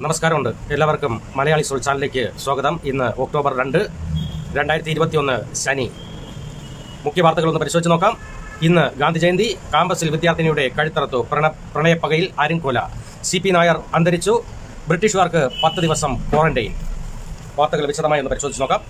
നമസ്കാരമുണ്ട് എല്ലാവർക്കും മലയാളി സോൾ ചാനലിലേക്ക് സ്വാഗതം ഇന്ന് ഒക്ടോബർ രണ്ട് രണ്ടായിരത്തി ഇരുപത്തിയൊന്ന് ശനി മുഖ്യ വാർത്തകളൊന്ന് പരിശോധിച്ച് നോക്കാം ഇന്ന് ഗാന്ധി ജയന്തി കാമ്പസിൽ വിദ്യാർത്ഥിനിയുടെ കഴുത്തറത്തു പ്രണ പ്രണയപ്പകയിൽ അരുംകൊല സി പി നായർ അന്തരിച്ചു ബ്രിട്ടീഷുകാർക്ക് പത്ത് ദിവസം ക്വാറന്റൈൻ വാർത്തകൾ വിശദമായി ഒന്ന് പരിശോധിച്ച് നോക്കാം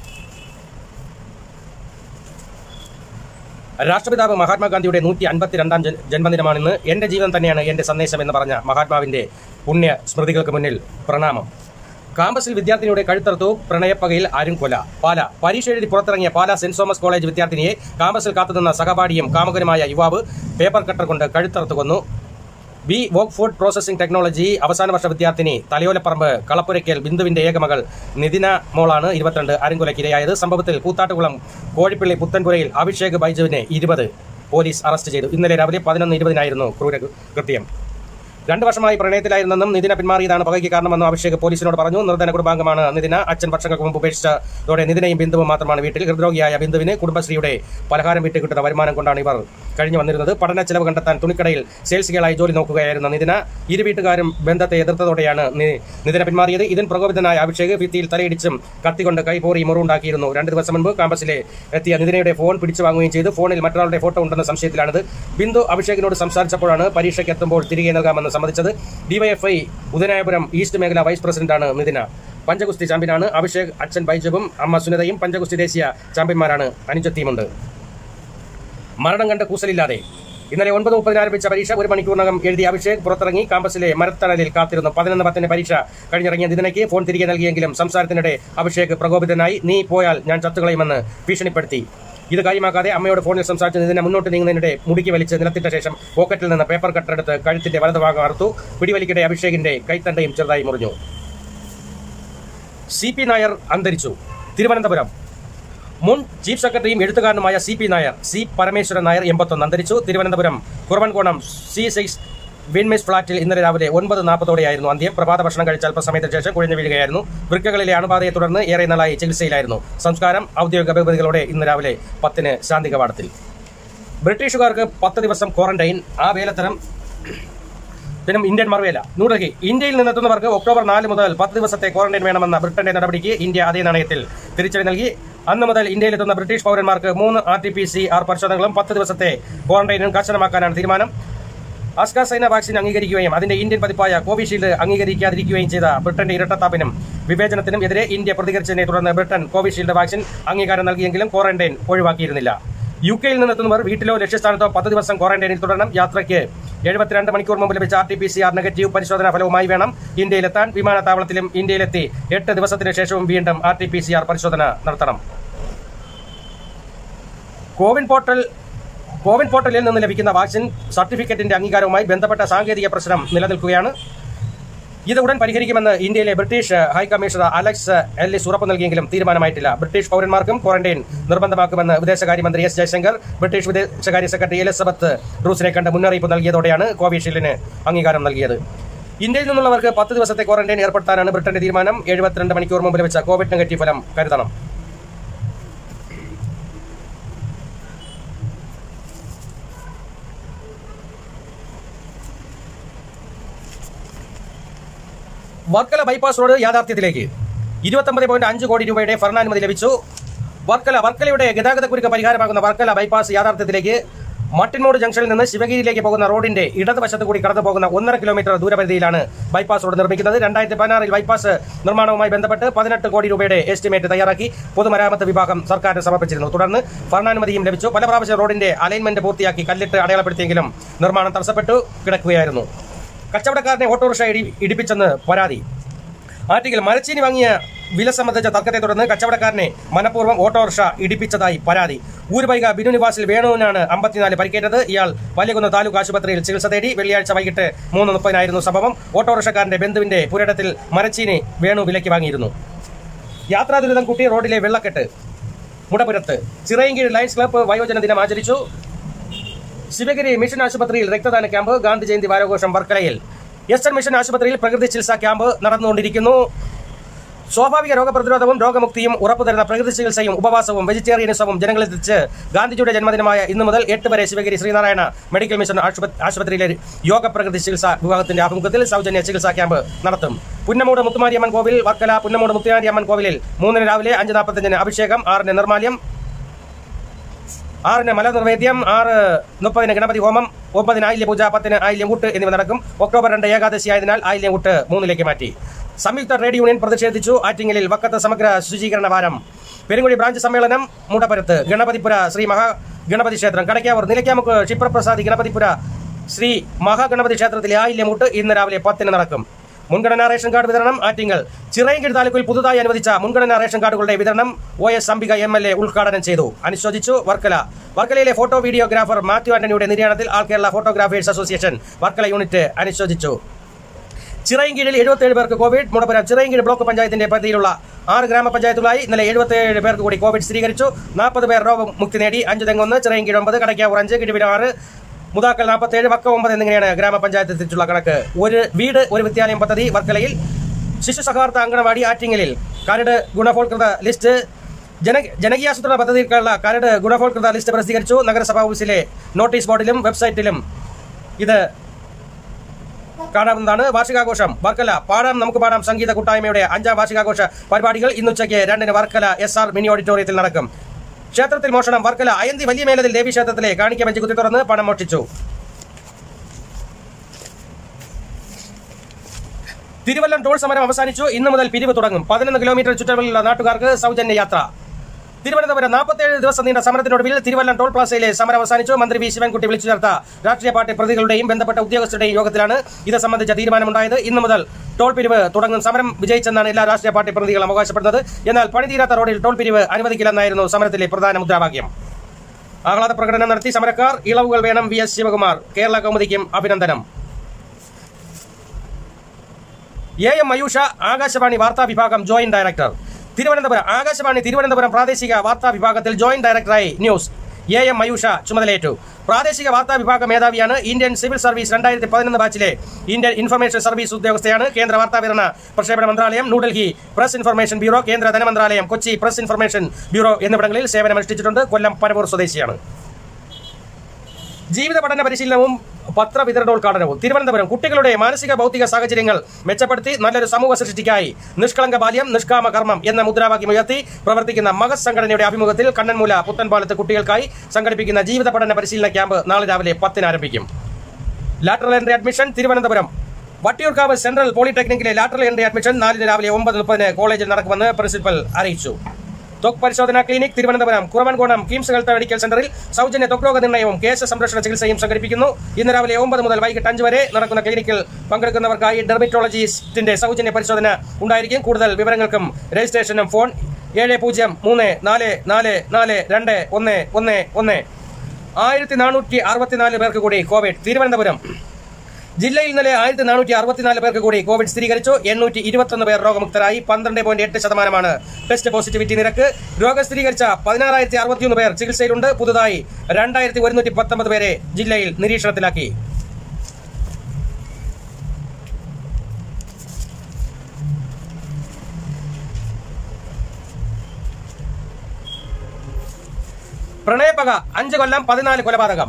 രാഷ്ട്രപിതാവ് മഹാത്മാഗാന്ധിയുടെ നൂറ്റി അൻപത്തിരണ്ടാം ജൻ- ജന്മദിനമാണിന്ന് എന്റെ ജീവിതം തന്നെയാണ് എന്റെ സന്ദേശം എന്ന് പറഞ്ഞ മഹാത്മാവിന്റെ പുണ്യ സ്മൃതികൾക്ക് മുന്നിൽ പ്രണാമം കാമ്പസിൽ വിദ്യാർത്ഥിനിയുടെ കഴുത്തറുത്തു പ്രണയപ്പകയിൽ ആരും കൊല പാല പരീക്ഷ എഴുതി പുറത്തിറങ്ങിയ പാല സെന്റ് തോമസ് കോളേജ് വിദ്യാർത്ഥിനിയെ കാമ്പസിൽ കാത്തുനിന്ന സഹപാഠിയും കാമുകനുമായ യുവാവ് പേപ്പർ കട്ടർ കൊണ്ട് കഴുത്തറുത്തു കൊന്നു B voc food processing technology അവസാന വർഷ വിദ്യാർത്ഥിനി തലയോലപ്പറമ്പ് കളപ്പുരയ്ക്കൽ ബിന്ദുവിന്റെ ഏകമകൾ നിതിന മോളാണ് ഇരുപത്തിരണ്ട് അരങ്കുലക്കിരയായത് സംഭവത്തിൽ കൂത്താട്ടുകുളം കോഴിപ്പള്ളി പുത്തൻപുരയിൽ അഭിഷേക് ബൈജുവിനെ ഇരുപത് പോലീസ് അറസ്റ്റ് ചെയ്തു ഇന്നലെ രാവിലെ പതിനൊന്ന് ഇരുപതിനായിരുന്നു ക്രൂര കൃത്യം രണ്ടു വർഷമായി പ്രണയത്തിലായിരുന്നെന്നും നിതിന പിന്മാറിയതാണ് പകയ്ക്ക് കാരണമെന്നും അഭിഷേക് പോലീസിനോട് പറഞ്ഞു നിർധന കുടുംബാംഗമാണ് നിതിന അച്ഛൻ വർഷങ്ങൾക്ക് മുമ്പ് ഉപേക്ഷിച്ചതോടെ നിതിനയും ബിന്ദുവും മാത്രമാണ് വീട്ടിൽ ഹൃദ്രോഗിയായ ബിന്ദുവിന് കുടുംബശ്രീയുടെ പലഹാരം വിറ്റ് കിട്ടുന്ന വരുമാനം കൊണ്ടാണ് ഇവർ കഴിഞ്ഞു വന്നിരുന്നത് പഠന ചെലവ് കണ്ടെത്താൻ തുണിക്കടയിൽ സെയിൽസ് ഗേളായി ജോലി നോക്കുകയായിരുന്ന നിതിന ഇരു വീട്ടുകാരും ബന്ധത്തെ എതിർത്തതോടെയാണ് നി- നിതിന പിന്മാറിയത് ഇതിന് പ്രകോപിതനായ അഭിഷേക് ഭിത്തിയിൽ തലയിടിച്ചും കത്തിക്കൊണ്ട് കൈപോറി മുറിവുണ്ടാക്കിയിരുന്നു രണ്ട് ദിവസം മുൻപ് കാമ്പസിലെ എത്തിയ നിതിനയുടെ ഫോൺ പിടിച്ചു വാങ്ങുകയും ചെയ്തു ഫോണിൽ മറ്റൊരാളുടെ ഫോട്ടോ ഉണ്ടെന്ന സംശയത്തിലാണിത് ബിന്ദു അഭിഷേകിനോട് സംസാരിച്ചപ്പോഴാണ് പരീക്ഷയ്ക്ക് എത്തുമ്പോൾ തിരികെ നൽകാമെന്ന് സമ്മതിച്ചത് ഡിവൈഎഫ്ഐ ഉദയനായപുരം ഈസ്റ്റ് മേഖല വൈസ് പ്രസിഡന്റാണ് നിതിന പഞ്ചഗുസ്തി ചാമ്പ്യനാണ് അഭിഷേക് അച്ഛൻ ബൈജുവും അമ്മ സുനിതയും പഞ്ചഗുസ്തി ദേശീയ ചാമ്പ്യന്മാരാണ് അനുജത്തിയുമുണ്ട് മരണം കണ്ട കൂസലില്ലാതെ ഇന്നലെ ഒൻപത് മുപ്പതിന് ആരംഭിച്ച പരീക്ഷ ഒരു മണിക്കൂറിനകം എഴുതിയ അഭിഷേക് പുറത്തിറങ്ങി കാമ്പസിലെ മരത്തണലിൽ കാത്തിരുന്നു പതിനൊന്ന് പത്തിന് പരീക്ഷ കഴിഞ്ഞിറങ്ങിയ ദിനയ്ക്ക് ഫോൺ തിരികെ നൽകിയെങ്കിലും സംസാരത്തിനിടെ അഭിഷേക് പ്രകോപിതനായി നീ പോയാൽ ഞാൻ ചത്തുകളയുമെന്ന് ഭീഷണിപ്പെടുത്തി ഇത് കാര്യമാക്കാതെ അമ്മയോട് ഫോണിൽ സംസാരിച്ച് ഇതിനെ മുന്നോട്ട് നീങ്ങുന്നതിനിടെ മുടുക്കി വലിച്ച് നിലത്തിട്ട ശേഷം പോക്കറ്റിൽ നിന്ന് പേപ്പർ കട്ടെടുത്ത് കഴുത്തിന്റെ വലതുഭാഗം അറുത്തു പിടിവലിക്കിടെ അഭിഷേകിന്റെ കൈത്തണ്ടയും ചെറുതായി മുറിഞ്ഞു സി പി നായർ അന്തരിച്ചു തിരുവനന്തപുരം മുൻ ചീഫ് സെക്രട്ടറിയും എഴുത്തുകാരനുമായ C P Nair C Parameswaran Nair എൺപത്തൊന്ന് അന്തരിച്ചു തിരുവനന്തപുരം കുറവൻകോണം സി സിക്സ് വിൻമേസ് ഫ്ളാറ്റിൽ ഇന്നലെ രാവിലെ ഒൻപത് നാൽപ്പതോടെയായിരുന്നു അന്ത്യം പ്രഭാത ഭക്ഷണം കഴിച്ച അല്പസമയത്തിന് ശേഷം കുഴഞ്ഞു വീഴുകയായിരുന്നു വൃക്കകളിലെ അണുബാധയെ തുടർന്ന് ഏറെ നാളായി ചികിത്സയിലായിരുന്നു സംസ്കാരം ഔദ്യോഗിക ബഹുമതികളോടെ ഇന്ന് രാവിലെ പത്തിന് ശാന്തി കവാടത്തിൽ ബ്രിട്ടീഷുകാർക്ക് പത്ത് ദിവസം ക്വാറന്റൈൻ ആ വേലത്തരം പിന്നെ ഇന്ത്യൻ മറുവേല ന്യൂഡൽഹി ഇന്ത്യയിൽ നിന്നെത്തുന്നവർക്ക് ഒക്ടോബർ നാല് മുതൽ പത്ത് ദിവസത്തെ ക്വാറന്റൈൻ വേണമെന്ന ബ്രിട്ടന്റെ നടപടിക്ക് ഇന്ത്യ അതേ നാണയത്തിൽ തിരിച്ചടി നൽകി അന്ന് മുതൽ ഇന്ത്യയിലെത്തുന്ന ബ്രിട്ടീഷ് പൗരന്മാർക്ക് മൂന്ന് R T P C R പരിശോധനകളും പത്ത് ദിവസത്തെ ക്വാറന്റൈനും കർശനമാക്കാനാണ് തീരുമാനം അസ്കാസൈന വാക്സിൻ അംഗീകരിക്കുകയും അതിന്റെ ഇന്ത്യൻ പതിപ്പായ കോവിഷീൽഡ് അംഗീകരിക്കാതിരിക്കുകയും ചെയ്ത ബ്രിട്ടന്റെ ഇരട്ടത്താപ്പിനും വിവേചനത്തിനും എതിരെ ഇന്ത്യ പ്രതികരിച്ചതിനെ തുടർന്ന് ബ്രിട്ടൻ കോവിഷീൽഡ് വാക്സിൻ അംഗീകാരം നൽകിയെങ്കിലും ക്വാറന്റൈൻ ഒഴിവാക്കിയിരുന്നില്ല യു കെയിൽ നിന്നെത്തുന്നവർ വീട്ടിലോ ലക്ഷ്യസ്ഥാനത്തോ പത്ത് ദിവസം ക്വാറന്റൈനിൽ തുടരണം യാത്രയ്ക്ക് എഴുപത്തിരണ്ട് മണിക്കൂർ മുമ്പ് ലഭിച്ച R T P C R negative പരിശോധനാ ഫലവുമായി വേണം ഇന്ത്യയിലെത്താൻ വിമാനത്താവളത്തിലും ഇന്ത്യയിലെത്തി എട്ട് ദിവസത്തിന് ശേഷവും വീണ്ടും R T P C R പരിശോധന നടത്തണം കോവിൻ പോർട്ടൽ കോവിൻ പോർട്ടലിൽ നിന്ന് ലഭിക്കുന്ന വാക്സിൻ സർട്ടിഫിക്കറ്റിന്റെ അംഗീകാരവുമായി ബന്ധപ്പെട്ട സാങ്കേതിക പ്രശ്നം നിലനിൽക്കുകയാണ് ഇത് ഉടൻ പരിഹരിക്കുമെന്ന് ഇന്ത്യയിലെ ബ്രിട്ടീഷ് ഹൈക്കമ്മീഷണർ അലക്സ് എല്ലിസ് ഉറപ്പു നൽകിയെങ്കിലും തീരുമാനമായിട്ടില്ല ബ്രിട്ടീഷ് പൗരന്മാർക്കും ക്വാറന്റൈൻ നിർബന്ധമാക്കുമെന്ന് വിദേശകാര്യമന്ത്രി എസ് ജയശങ്കർ ബ്രിട്ടീഷ് വിദേശകാര്യ സെക്രട്ടറി എലിസബത്ത് റൂസിനെ കണ്ട് മുന്നറിയിപ്പ് നൽകിയതോടെയാണ് കോവിഷീൽഡിന് അംഗീകാരം നൽകിയത് ഇന്ത്യയിൽ നിന്നുള്ളവർക്ക് പത്ത് ദിവസത്തെ ക്വാറന്റൈൻ ഏർപ്പെടുത്താനാണ് ബ്രിട്ടന്റെ തീരുമാനം എഴുപത്തിരണ്ട് മണിക്കൂർ മുമ്പ് ലഭിച്ച കോവിഡ് നെഗറ്റീവ് ഫലം കരുതണം വർക്കല ബൈപ്പാസ് റോഡ് യാഥാർത്ഥ്യത്തിലേക്ക് ഇരുപത്തൊമ്പത് പോയിന്റ് അഞ്ച് കോടി രൂപയുടെ ഭരണാനുമതി ലഭിച്ചു വർക്കല വർക്കലയുടെ ഗതാഗതക്കുരുക്ക് പരിഹാരമാകുന്ന വർക്കല ബൈപ്പാസ് യാഥാർത്ഥ്യത്തിലേക്ക് മട്ടിൻമോട് ജംഗ്ഷനിൽ നിന്ന് ശിവഗിരിയിലേക്ക് പോകുന്ന റോഡിന്റെ ഇടതുവശത്ത് കൂടി കടന്നു പോകുന്ന ഒന്നര കിലോമീറ്റർ ദൂരപരിധിയിലാണ് ബൈപ്പാസ് റോഡ് നിർമ്മിക്കുന്നത് രണ്ടായിരത്തി പതിനാറിൽ ബൈപ്പാസ് നിർമ്മാണവുമായി ബന്ധപ്പെട്ട് പതിനെട്ട് കോടി രൂപയുടെ എസ്റ്റിമേറ്റ് തയ്യാറാക്കി പൊതുമരാമത്ത് വിഭാഗം സർക്കാരിന് സമർപ്പിച്ചിരുന്നു തുടർന്ന് ഭരണാനുമതിയും ലഭിച്ചു പല പ്രാവശ്യം റോഡിന്റെ അലൈൻമെന്റ് പൂർത്തിയാക്കി കല്ലിട്ട് അടയാളപ്പെടുത്തിയെങ്കിലും നിർമ്മാണം തടസ്സപ്പെട്ടു കിടക്കുകയായിരുന്നു കച്ചവടക്കാരനെ ഓട്ടോറിക്ഷ ഇടി ഇടിപ്പിച്ചെന്ന് പരാതി ആറ്റിങ്ങിൽ മരച്ചീനി വാങ്ങിയ വില സംബന്ധിച്ച തർക്കത്തെ തുടർന്ന് കച്ചവടക്കാരനെ മനഃപൂർവ്വം ഓട്ടോറിക്ഷ ഇടിപ്പിച്ചതായി പരാതി ഊരുപൈക ബിനു നിവാസിൽ വേണുവിനാണ് അമ്പത്തിനാല് പരിക്കേറ്റത് ഇയാൾ വലിയകുന്ന് താലൂക്ക് ആശുപത്രിയിൽ ചികിത്സ തേടി വെള്ളിയാഴ്ച വൈകിട്ട് മൂന്ന് മുപ്പതിനായിരുന്നു സംഭവം ഓട്ടോറിക്ഷക്കാരന്റെ ബന്ധുവിന്റെ പുരയിടത്തിൽ മരച്ചീനി വേണു വിലയ്ക്ക് വാങ്ങിയിരുന്നു യാത്രാ ദുരിതം കൂട്ടി റോഡിലെ വെള്ളക്കെട്ട് മുടപുരത്ത് ചിറയൻകീഴ് ലയൺസ് ക്ലബ്ബ് വയോജന ദിനം ആചരിച്ചു ശിവഗിരി മിഷൻ ആശുപത്രിയിൽ രക്തദാന ക്യാമ്പ് ഗാന്ധി ജയന്തി വാരോഘോഷം വർക്കലയിൽ എസ് എൻ മിഷൻ ആശുപത്രിയിൽ പ്രകൃതി ചികിത്സാ ക്യാമ്പ് നടന്നുകൊണ്ടിരിക്കുന്നു സ്വാഭാവിക രോഗപ്രതിരോധവും രോഗമുക്തിയും ഉറപ്പുതരുന്ന പ്രകൃതി ചികിത്സയും ഉപവാസവും വെജിറ്റേറിയനിസവും ജനങ്ങളിലെത്തിച്ച് ഗാന്ധിജിയുടെ ജന്മദിനമായ ഇന്നു മുതൽ എട്ട് വരെ ശിവഗിരി ശ്രീനാരായണ മെഡിക്കൽ മിഷൻ ആശുപ- ആശുപത്രിയിലെ യോഗ പ്രകൃതി ചികിത്സാ വിഭാഗത്തിന്റെ ആഭിമുഖ്യത്തിൽ സൗജന്യ ചികിത്സാ ക്യാമ്പ് നടത്തും പുന്നമൂട് മുത്തുമാരിയമ്മൻ കോവിൽ വർക്കല പുന്നമൂട് മുത്തുമാരിയമ്മൻ കോവിലിൽ മൂന്നിന് രാവിലെ അഞ്ച് നാൽപ്പത്തഞ്ചിന് അഭിഷേകം ആറിന് നിർമാല്യം ആറിന് മലനിർവേദ്യം ആറ് മുപ്പതിന് ഗണപതി ഹോമം ഒമ്പതിന് ആയില്യ പൂജ പത്തിന് ആയില്യം കൂട്ട് എന്നിവ നടക്കും ഒക്ടോബർ രണ്ട് ഏകാദശി ആയതിനാൽ ആയില്യം കൂട്ട് മൂന്നിലേക്ക് മാറ്റി സംയുക്ത ട്രേഡ് യൂണിയൻ പ്രതിഷേധിച്ചു ആറ്റിങ്ങലിൽ വക്കത്ത് സമഗ്ര ശുചീകരണ വാരം പെരുങ്കുഴി ബ്രാഞ്ച് സമ്മേളനം മൂടപ്പുരത്ത് ഗണപതിപുര ശ്രീ മഹാ ഗണപതി ക്ഷേത്രം കടയ്ക്കാവൂർ നിലയ്ക്കാമുക്ക് ക്ഷിപ്രപ്രസാദി ഗണപതിപുര ശ്രീ മഹാഗണപതി ക്ഷേത്രത്തിലെ ആയില്യമൂട്ട് ഇന്ന് രാവിലെ പത്തിന് നടക്കും മുൻഗണനാ റേഷൻ കാർഡ് വിതരണം ആറ്റിങ്ങൽ ചിറയൻകീഴ് താലൂക്കിൽ പുതുതായി അനുവദിച്ച മുൻഗണനാ റേഷൻ കാർഡുകളുടെ വിതരണം O S Ambika M L A ഉദ്ഘാടനം ചെയ്തു അനുശോചിച്ചു വർക്കല വർക്കലയിലെ ഫോട്ടോ വീഡിയോഗ്രാഫർ മാത്യു ആന്റണിയുടെ നിര്യാണത്തിൽ all Kerala photographers association Varkala unit അനുശോചിച്ചു ചിറയൻകീഴിൽ എഴുപത്തിയേഴ് പേർക്ക് കോവിഡ് മുടപ്പുരം ചിറയൻകീഴ് ബ്ലോക്ക് പഞ്ചായത്തിന്റെ പരിധിയിലുള്ള ആറ് ഗ്രാമപഞ്ചായത്തുകളായി ഇന്നലെ എഴുപത്തിയേഴ് പേർക്ക് കൂടി കോവിഡ് സ്ഥിരീകരിച്ചു നാൽപ്പത് പേർ രോഗമുക്തി നേടി അഞ്ച് തെങ്ങൊന്ന് ചിറയൻകീഴ് ഒമ്പത് കടയ്ക്കാവൂർ അഞ്ച് കിഴിവിൽ ആറ് മുതാക്കൽ നാൽപ്പത്തേഴ് വക്ക ഒമ്പത് എന്നിങ്ങനെയാണ് ഗ്രാമപഞ്ചായത്തിൽ തിരിച്ചുള്ള കണക്ക് ഒരു വീട് ഒരു വിദ്യാലയം പദ്ധതി വർക്കലയിൽ ശിശു സഹാർത്ഥ അങ്കണവാടി ആറ്റിങ്ങലിൽ കരട് ഗുണഭോത്കൃത ലിസ്റ്റ് ജന ജനകീയാസൂത്രണ പദ്ധതികൾക്കുള്ള കരട് ഗുണഭോത്കൃത ലിസ്റ്റ് പ്രസിദ്ധീകരിച്ചു നഗരസഭാ ഓഫീസിലെ നോട്ടീസ് ബോർഡിലും വെബ്സൈറ്റിലും ഇത് കാണാവുന്നതാണ് വാർഷികാഘോഷം വർക്കല പാടാം നമുക്ക് പാടാം സംഗീത കൂട്ടായ്മയുടെ അഞ്ചാം വാർഷികാഘോഷ പരിപാടികൾ ഇന്നുച്ചയ്ക്ക് രണ്ടിന് വർക്കല എസ് ആർ മിനി ഓഡിറ്റോറിയത്തിൽ നടക്കും ക്ഷേത്രത്തിൽ മോഷണം വർക്കല അയന്തി വലിയ മേലതിൽ ദേവി ക്ഷേത്രത്തിലെ കാണിക്ക ബെഞ്ച് കുത്തി തുറന്ന് പണം മോഷ്ടിച്ചു തിരുവല്ലം ടോൾ സമരം അവസാനിച്ചു ഇന്നു മുതൽ പിരിവ് തുടങ്ങും പതിനൊന്ന് കിലോമീറ്റർ ചുറ്റളവിലുള്ള നാട്ടുകാർക്ക് സൗജന്യ യാത്ര തിരുവനന്തപുരം നാൽപ്പത്തേഴ് ദിവസം നീണ്ട സമരത്തിനൊടുവിൽ തിരുവല്ലം ടോൾ പ്ലാസയിലെ സമരം അവസാനിച്ചു മന്ത്രി വി ശിവൻകുട്ടി വിളിച്ചു ചേർത്ത രാഷ്ട്രീയ പാർട്ടി പ്രതികളുടെയും ബന്ധപ്പെട്ട ഉദ്യോഗസ്ഥരുടെയും യോഗത്തിലാണ് ഇത് സംബന്ധിച്ച തീരുമാനമുണ്ടായത് ഇന്നു മുതൽ ടോൾ പിരിവ് തുടങ്ങും സമരം വിജയിച്ചെന്നാണ് എല്ലാ രാഷ്ട്രീയ പാർട്ടി പ്രതികളും അവകാശപ്പെടുന്നത് എന്നാൽ പണിതീരാത്ത റോഡിൽ ടോൾ പിരിവ് അനുവദിക്കില്ലെന്നായിരുന്നു സമരത്തിലെ പ്രധാന മുദ്രാവാക്യം ആഹ്ലാദ പ്രകടനം നടത്തി സമരക്കാർ ഇളവുകൾ വേണം വി എസ് ശിവകുമാർ കേരള കൗമുദിക്കും അഭിനന്ദനം എ എം മയൂഷ ആകാശവാണി വാർത്താ വിഭാഗം ജോയിന്റ് ഡയറക്ടർ തിരുവനന്തപുരം ആകാശവാണി തിരുവനന്തപുരം പ്രാദേശിക വാർത്താ വിഭാഗത്തിൽ ജോയിന്റ് ഡയറക്ടറായി ന്യൂസ് എ എം മയൂഷ ചുമതലയേറ്റു പ്രാദേശിക വാർത്താ വിഭാഗ മേധാവിയാണ് ഇന്ത്യൻ സിവിൽ സർവീസ് രണ്ടായിരത്തി പതിനൊന്ന് ബാച്ചിലെ ഇന്ത്യൻ ഇൻഫർമേഷൻ സർവീസ് ഉദ്യോഗസ്ഥയാണ് കേന്ദ്ര വാർത്താ വിതരണ പ്രക്ഷേപണ മന്ത്രാലയം ന്യൂഡൽഹി പ്രസ് ഇൻഫർമേഷൻ ബ്യൂറോ കേന്ദ്ര ധനമന്ത്രാലയം കൊച്ചി പ്രസ് ഇൻഫർമേഷൻ ബ്യൂറോ എന്നിവിടങ്ങളിൽ സേവനമനുഷ്ഠിച്ചിട്ടുണ്ട് കൊല്ലം പരവൂർ സ്വദേശിയാണ് ജീവിത പഠന പരിശീലനവും പത്രവിതരണോദ്ഘാടനവും തിരുവനന്തപുരം കുട്ടികളുടെ മാനസിക ഭൗതിക സാഹചര്യങ്ങൾ മെച്ചപ്പെടുത്തി നല്ലൊരു സമൂഹ സൃഷ്ടിക്കായി നിഷ്കളങ്ക ബാല്യം നിഷ്കാമ കർമ്മം എന്ന മുദ്രാവാക്യം ഉയർത്തി പ്രവർത്തിക്കുന്ന മഹത് സംഘടനയുടെ ആഭിമുഖ്യത്തിൽ കണ്ണൻമൂല പുത്തൻപാലത്ത് കുട്ടികൾക്കായി സംഘടിപ്പിക്കുന്ന ജീവിത പഠന പരിശീലന ക്യാമ്പ് നാളെ രാവിലെ പത്തിന് ആരംഭിക്കും lateral entry admission Thiruvananthapuram Vattiyoorkavu central പോളിടെക്നിക്കിലെ ലാറ്ററൽ എൻട്രി അഡ്മിഷൻ നാലിന് രാവിലെ ഒമ്പത് മുപ്പതിന് കോളേജിൽ നടക്കുമെന്ന് പ്രിൻസിപ്പൽ അറിയിച്ചു ത്വക് പരിശോധന clinic Thiruvananthapuram Kuravankonam KIMS health medical സെന്ററിൽ സൗജന്യ ത്വക് രോഗ നിർണയവും കേസ് സംരക്ഷണ ചികിത്സയും സംഘടിപ്പിക്കുന്നു ഇന്ന് രാവിലെ ഒമ്പത് മുതൽ വൈകിട്ട് അഞ്ച് വരെ നടക്കുന്ന ക്ലിനിക്കിൽ പങ്കെടുക്കുന്നവർക്കായി ഡെർമറ്റോളജിസ്റ്റിന്റെ സൗജന്യ പരിശോധന ഉണ്ടായിരിക്കും കൂടുതൽ വിവരങ്ങൾക്കും രജിസ്ട്രേഷനും ഫോൺ ഏഴ് പൂജ്യം മൂന്ന് നാല് നാല് നാല് രണ്ട് ഒന്ന് ഒന്ന് ഒന്ന് ആയിരത്തി നാനൂറ്റി അറുപത്തിനാല് പേർക്ക് കൂടി കോവിഡ് തിരുവനന്തപുരം ജില്ലയിൽ ഇന്നലെ ആയിരത്തി നാനൂറ്റി അറുപത്തിനാല് പേർക്ക് കൂടി കോവിഡ് സ്ഥിരീകരിച്ചു എണ്ണൂറ്റി ഇരുപത്തൊന്ന് പേർ രോഗമുക്തരായി പന്ത്രണ്ട് പോയിന്റ് എട്ട് ശതമാനമാണ് ടെസ്റ്റ് പോസിറ്റിവിറ്റി നിരക്ക് രോഗം സ്ഥിരീകരിച്ച പതിനാറായിരത്തി അറുപത്തിയൊന്ന് പേർ ചികിത്സയിലുണ്ട് പുതുതായി രണ്ടായിരത്തി ഒരുന്നൂറ്റി പത്തൊമ്പത് പേരെ ജില്ലയിൽ നിരീക്ഷണത്തിലാക്കി പ്രണയപ്പക അഞ്ച് കൊല്ലം പതിനാല് കൊലപാതകം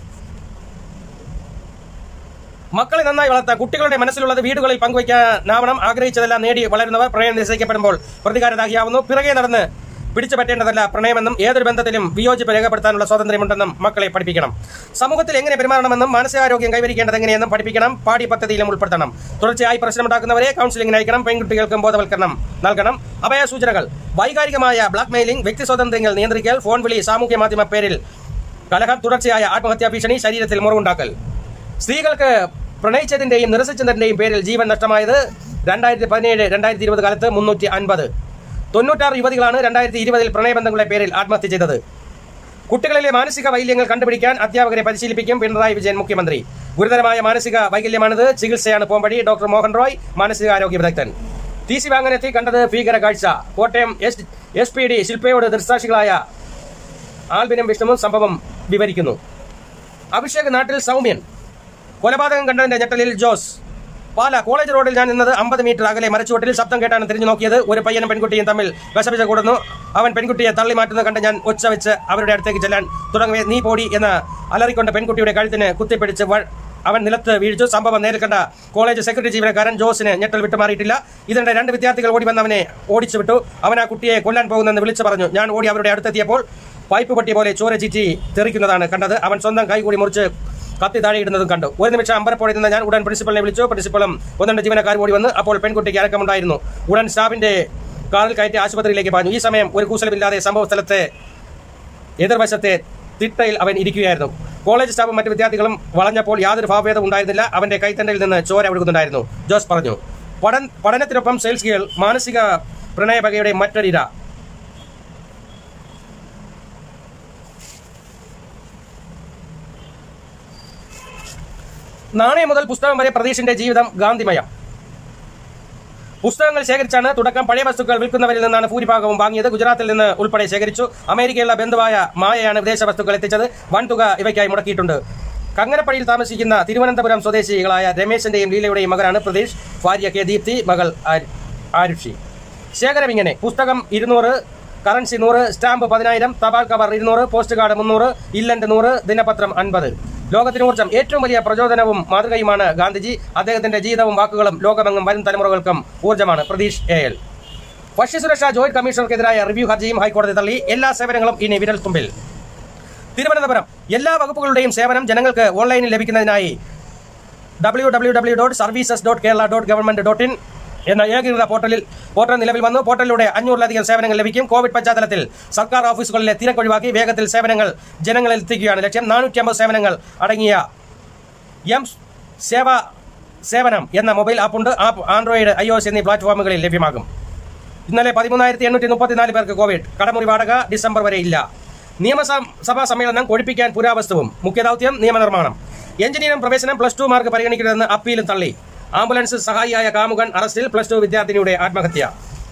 മക്കളെ നന്നായി വളർത്താൻ കുട്ടികളുടെ മനസ്സിലുള്ളത് വീടുകളിൽ പങ്കുവയ്ക്കാനാവണം ആഗ്രഹിച്ചതെല്ലാം നേടി വളരുന്നവർ പ്രണയം നിശ്ചയിക്കപ്പെടുമ്പോൾ പ്രതികാരദാഹിയാവുന്നു പിറകെ നടന്ന് പിടിച്ചു പറ്റേണ്ടതല്ല പ്രണയമെന്നും ഏതൊരു ബന്ധത്തിലും വിയോജിപ്പ് രേഖപ്പെടുത്താനുള്ള സ്വാതന്ത്ര്യമുണ്ടെന്നും മക്കളെ പഠിപ്പിക്കണം സമൂഹത്തിൽ എങ്ങനെ പെരുമാറണമെന്നും മാനസികാരോഗ്യം കൈവരിക്കേണ്ടത് എങ്ങനെയെന്നും പഠിപ്പിക്കണം പാഠ്യ പദ്ധതിയിലും ഉൾപ്പെടുത്തണം തുടർച്ചയായി പ്രശ്നമുണ്ടാക്കുന്നവരെ കൌൺസിലിംഗിന് അയക്കണം പെൺകുട്ടികൾക്കും ബോധവൽക്കരണം നൽകണം അഭയ സൂചനകൾ വൈകാരികമായ ബ്ലാക്ക് മെയിലിംഗ് വ്യക്തി സ്വാതന്ത്ര്യങ്ങൾ നിയന്ത്രിക്കൽ ഫോൺ വിളി സാമൂഹ്യ മാധ്യമ പേരിൽ കലഹം തുടർച്ചയായ ആത്മഹത്യാ ഭീഷണി ശരീരത്തിൽ മുറിവുണ്ടാക്കൽ സ്ത്രീകൾക്ക് പ്രണയിച്ചതിന്റെയും നിരസിച്ചതിന്റെയും പേരിൽ ജീവൻ നഷ്ടമായത് രണ്ടായിരത്തി പതിനേഴ് രണ്ടായിരത്തി ഇരുപത് കാലത്ത് മുന്നൂറ്റി അൻപത് തൊണ്ണൂറ്റാറ് യുവതികളാണ് രണ്ടായിരത്തി ഇരുപതിൽ പ്രണയബന്ധങ്ങളുടെ പേരിൽ ആത്മഹത്യ ചെയ്തത് കുട്ടികളിലെ മാനസിക വൈകല്യങ്ങൾ കണ്ടുപിടിക്കാൻ അധ്യാപകരെ പരിശീലിപ്പിക്കും പിണറായി വിജയൻ മുഖ്യമന്ത്രി ഗുരുതരമായ മാനസിക വൈകല്യമാണിത് ചികിത്സയാണ് പോംവഴി ഡോക്ടർ മോഹൻ റോയ് മാനസികാരോഗ്യ വിദഗ്ധൻ ടി സി വാങ്ങനെത്തി കണ്ടത് ഭീകര കാഴ്ച Kottayam S S P D ശില്പയോട് ദൃക്സാക്ഷികളായ ആൽബിനും വിഷ്ണുവും സംഭവം വിവരിക്കുന്നു അഭിഷേക് നാട്ടിൽ സൗമ്യൻ കൊലപാതകം കണ്ടതിന്റെ ഞെട്ടലിൽ ജോസ് പാല കോളേജ് റോഡിൽ ഞാൻ നിന്നത് അമ്പത് മീറ്റർ അകലെ മരച്ചുവട്ടിൽ ശബ്ദം കേട്ടാണ് തിരിഞ്ഞു നോക്കിയത് ഒരു പയ്യനും പെൺകുട്ടിയും തമ്മിൽ വിഷമിച്ച് കൂടുന്നു അവൻ പെൺകുട്ടിയെ തള്ളി മാറ്റുന്നത് കണ്ട് ഞാൻ ഒച്ച വെച്ച് അവരുടെ അടുത്തേക്ക് ചെല്ലാൻ തുടങ്ങുകയെ നീ പോടി എന്ന് അലറിക്കൊണ്ട് പെൺകുട്ടിയുടെ കഴുത്തിന് കുത്തിപ്പിടിച്ച് വ- അവൻ നിലത്ത് വീഴ്ചു സംഭവം നേരിൽ കണ്ട കോളേജ് സെക്രട്ടറി ജീവനക്കാരൻ ജോസിന് ഞെട്ടൽ വിട്ടുമാറിയിട്ടില്ല ഇതിനിടെ രണ്ട് വിദ്യാർത്ഥികൾ ഓടി വന്ന് അവനെ ഓടിച്ചു വിട്ടു അവൻ ആ കുട്ടിയെ കൊല്ലാൻ പോകുന്നെന്ന് വിളിച്ചു പറഞ്ഞു ഞാൻ ഓടി അവരുടെ അടുത്തെത്തിയപ്പോൾ പൈപ്പ് പൊട്ടി പോലെ ചോര ചീറ്റി തെറിക്കുന്നതാണ് കണ്ടത് അവൻ സ്വന്തം കൈ കൂടി മുറിച്ച് കത്തി താഴെയിടുന്നതും കണ്ടു ഒരു നിമിഷം അമ്പരപ്പോടെ നിന്ന് ഞാൻ ഉടൻ പ്രിൻസിപ്പലിനെ വിളിച്ചു പ്രിൻസിപ്പളും ഒന്നുണ്ട് ജീവനക്കാർ ഓടി വന്ന് അപ്പോൾ പെൺകുട്ടിക്ക് അരക്കമുണ്ടായിരുന്നു ഉടൻ സ്റ്റാഫിന്റെ കാറിൽ കയറ്റി ആശുപത്രിയിലേക്ക് പാഞ്ഞു ഈ സമയം ഒരു കൂസലമില്ലാതെ സംഭവ സ്ഥലത്തെ എതിർവശത്തെ തിട്ടയിൽ അവൻ ഇരിക്കുകയായിരുന്നു കോളേജ് സ്റ്റാഫും മറ്റ് വിദ്യാർത്ഥികളും വളഞ്ഞപ്പോൾ യാതൊരു ഭാവഭേദം ഉണ്ടായിരുന്നില്ല അവന്റെ കൈത്തണ്ടയിൽ നിന്ന് ചോര ഒഴുകുന്നുണ്ടായിരുന്നു ജോസ് പറഞ്ഞു പഠന പഠനത്തിനൊപ്പം സെയിൽസ് ഗേൾ മാനസിക പ്രണയപകയുടെ മറ്റൊരിര നാണയം മുതൽ പുസ്തകം വരെ പ്രതീഷിന്റെ ജീവിതം ഗാന്ധിമയം പുസ്തകങ്ങൾ ശേഖരിച്ചാണ് തുടക്കം പഴയ വസ്തുക്കൾ വിൽക്കുന്നവരിൽ നിന്നാണ് ഭൂരിഭാഗവും വാങ്ങിയത് ഗുജറാത്തിൽ നിന്ന് ഉൾപ്പെടെ ശേഖരിച്ചു അമേരിക്കയിലുള്ള ബന്ധുവായ മായയാണ് വിദേശ വസ്തുക്കൾ എത്തിച്ചത് വൻതുക ഇവയ്ക്കായി മുടക്കിയിട്ടുണ്ട് കങ്ങരപ്പടിയിൽ താമസിക്കുന്ന തിരുവനന്തപുരം സ്വദേശികളായ രമേശന്റെയും ലീലയുടെയും മകനാണ് പ്രതീഷ് ഭാര്യ കെ ദീപ്തി മകൾ ആര്- ആരുഷി ശേഖരം ഇങ്ങനെ പുസ്തകം ഇരുന്നൂറ് കറൻസി നൂറ് സ്റ്റാമ്പ് പതിനായിരം തപാൽ കവർ ഇരുന്നൂറ് പോസ്റ്റ് കാർഡ് മുന്നൂറ് ഇല്ലന്റ് നൂറ് ദിനപത്രം അൻപത് ലോകത്തിന് ഊർജ്ജം ഏറ്റവും വലിയ പ്രചോദനവും മാതൃകയുമാണ് ഗാന്ധിജി അദ്ദേഹത്തിന്റെ ജീവിതവും വാക്കുകളും ലോകമെങ്ങും വരും തലമുറകൾക്കും ഊർജ്ജമാണ് പ്രതീഷ് എ എൽ ഭക്ഷ്യസുരക്ഷാ ജോയിന്റ് കമ്മീഷണർക്കെതിരായ റിവ്യൂ ഹർജിയും ഹൈക്കോടതി തള്ളി എല്ലാ സേവനങ്ങളും ഇനി വിരൽ തുമ്പിൽ തിരുവനന്തപുരം എല്ലാ വകുപ്പുകളുടെയും സേവനം ജനങ്ങൾക്ക് ഓൺലൈനിൽ ലഭിക്കുന്നതിനായി W W W dot services dot Kerala dot government dot in എന്ന ഏകീകൃത പോർട്ടലിൽ പോർട്ടൽ നിലവിൽ വന്നു പോർട്ടലിലൂടെ അഞ്ഞൂറിലധികം സേവനങ്ങൾ ലഭിക്കും കോവിഡ് പശ്ചാത്തലത്തിൽ സർക്കാർ ഓഫീസുകളിലെ തിരക്കൊഴിവാക്കി വേഗത്തിൽ സേവനങ്ങൾ ജനങ്ങളിൽ എത്തിക്കുകയാണ് ലക്ഷ്യം നാനൂറ്റി അമ്പത് സേവനങ്ങൾ അടങ്ങിയ എം സേവ സേവനം എന്ന മൊബൈൽ ആപ്പുണ്ട് ആപ്പ് ആൻഡ്രോയിഡ് ഐ എന്നീ പ്ലാറ്റ്ഫോമുകളിൽ ലഭ്യമാകും ഇന്നലെ പതിമൂന്നായിരത്തി എണ്ണൂറ്റി മുപ്പത്തിനാല് പേർക്ക് കോവിഡ് കടമുറി വാടക ഡിസംബർ വരെ ഇല്ല നിയമസഭാ സമ്മേളനം കൊഴിപ്പിക്കാൻ പുരാവസ്തുവും മുഖ്യദൌത്യം നിയമനിർമ്മാണം എഞ്ചിനീയറിംഗ് പ്രവേശനം പ്ലസ് ടു മാർക്ക് പരിഗണിക്കരുതെന്ന് അപ്പീലും തള്ളി ആംബുലൻസ് സഹായിയായ കാമുകൻ അറസ്റ്റിൽ പ്ലസ് ടു വിദ്യാർത്ഥിനിയുടെ ആത്മഹത്യ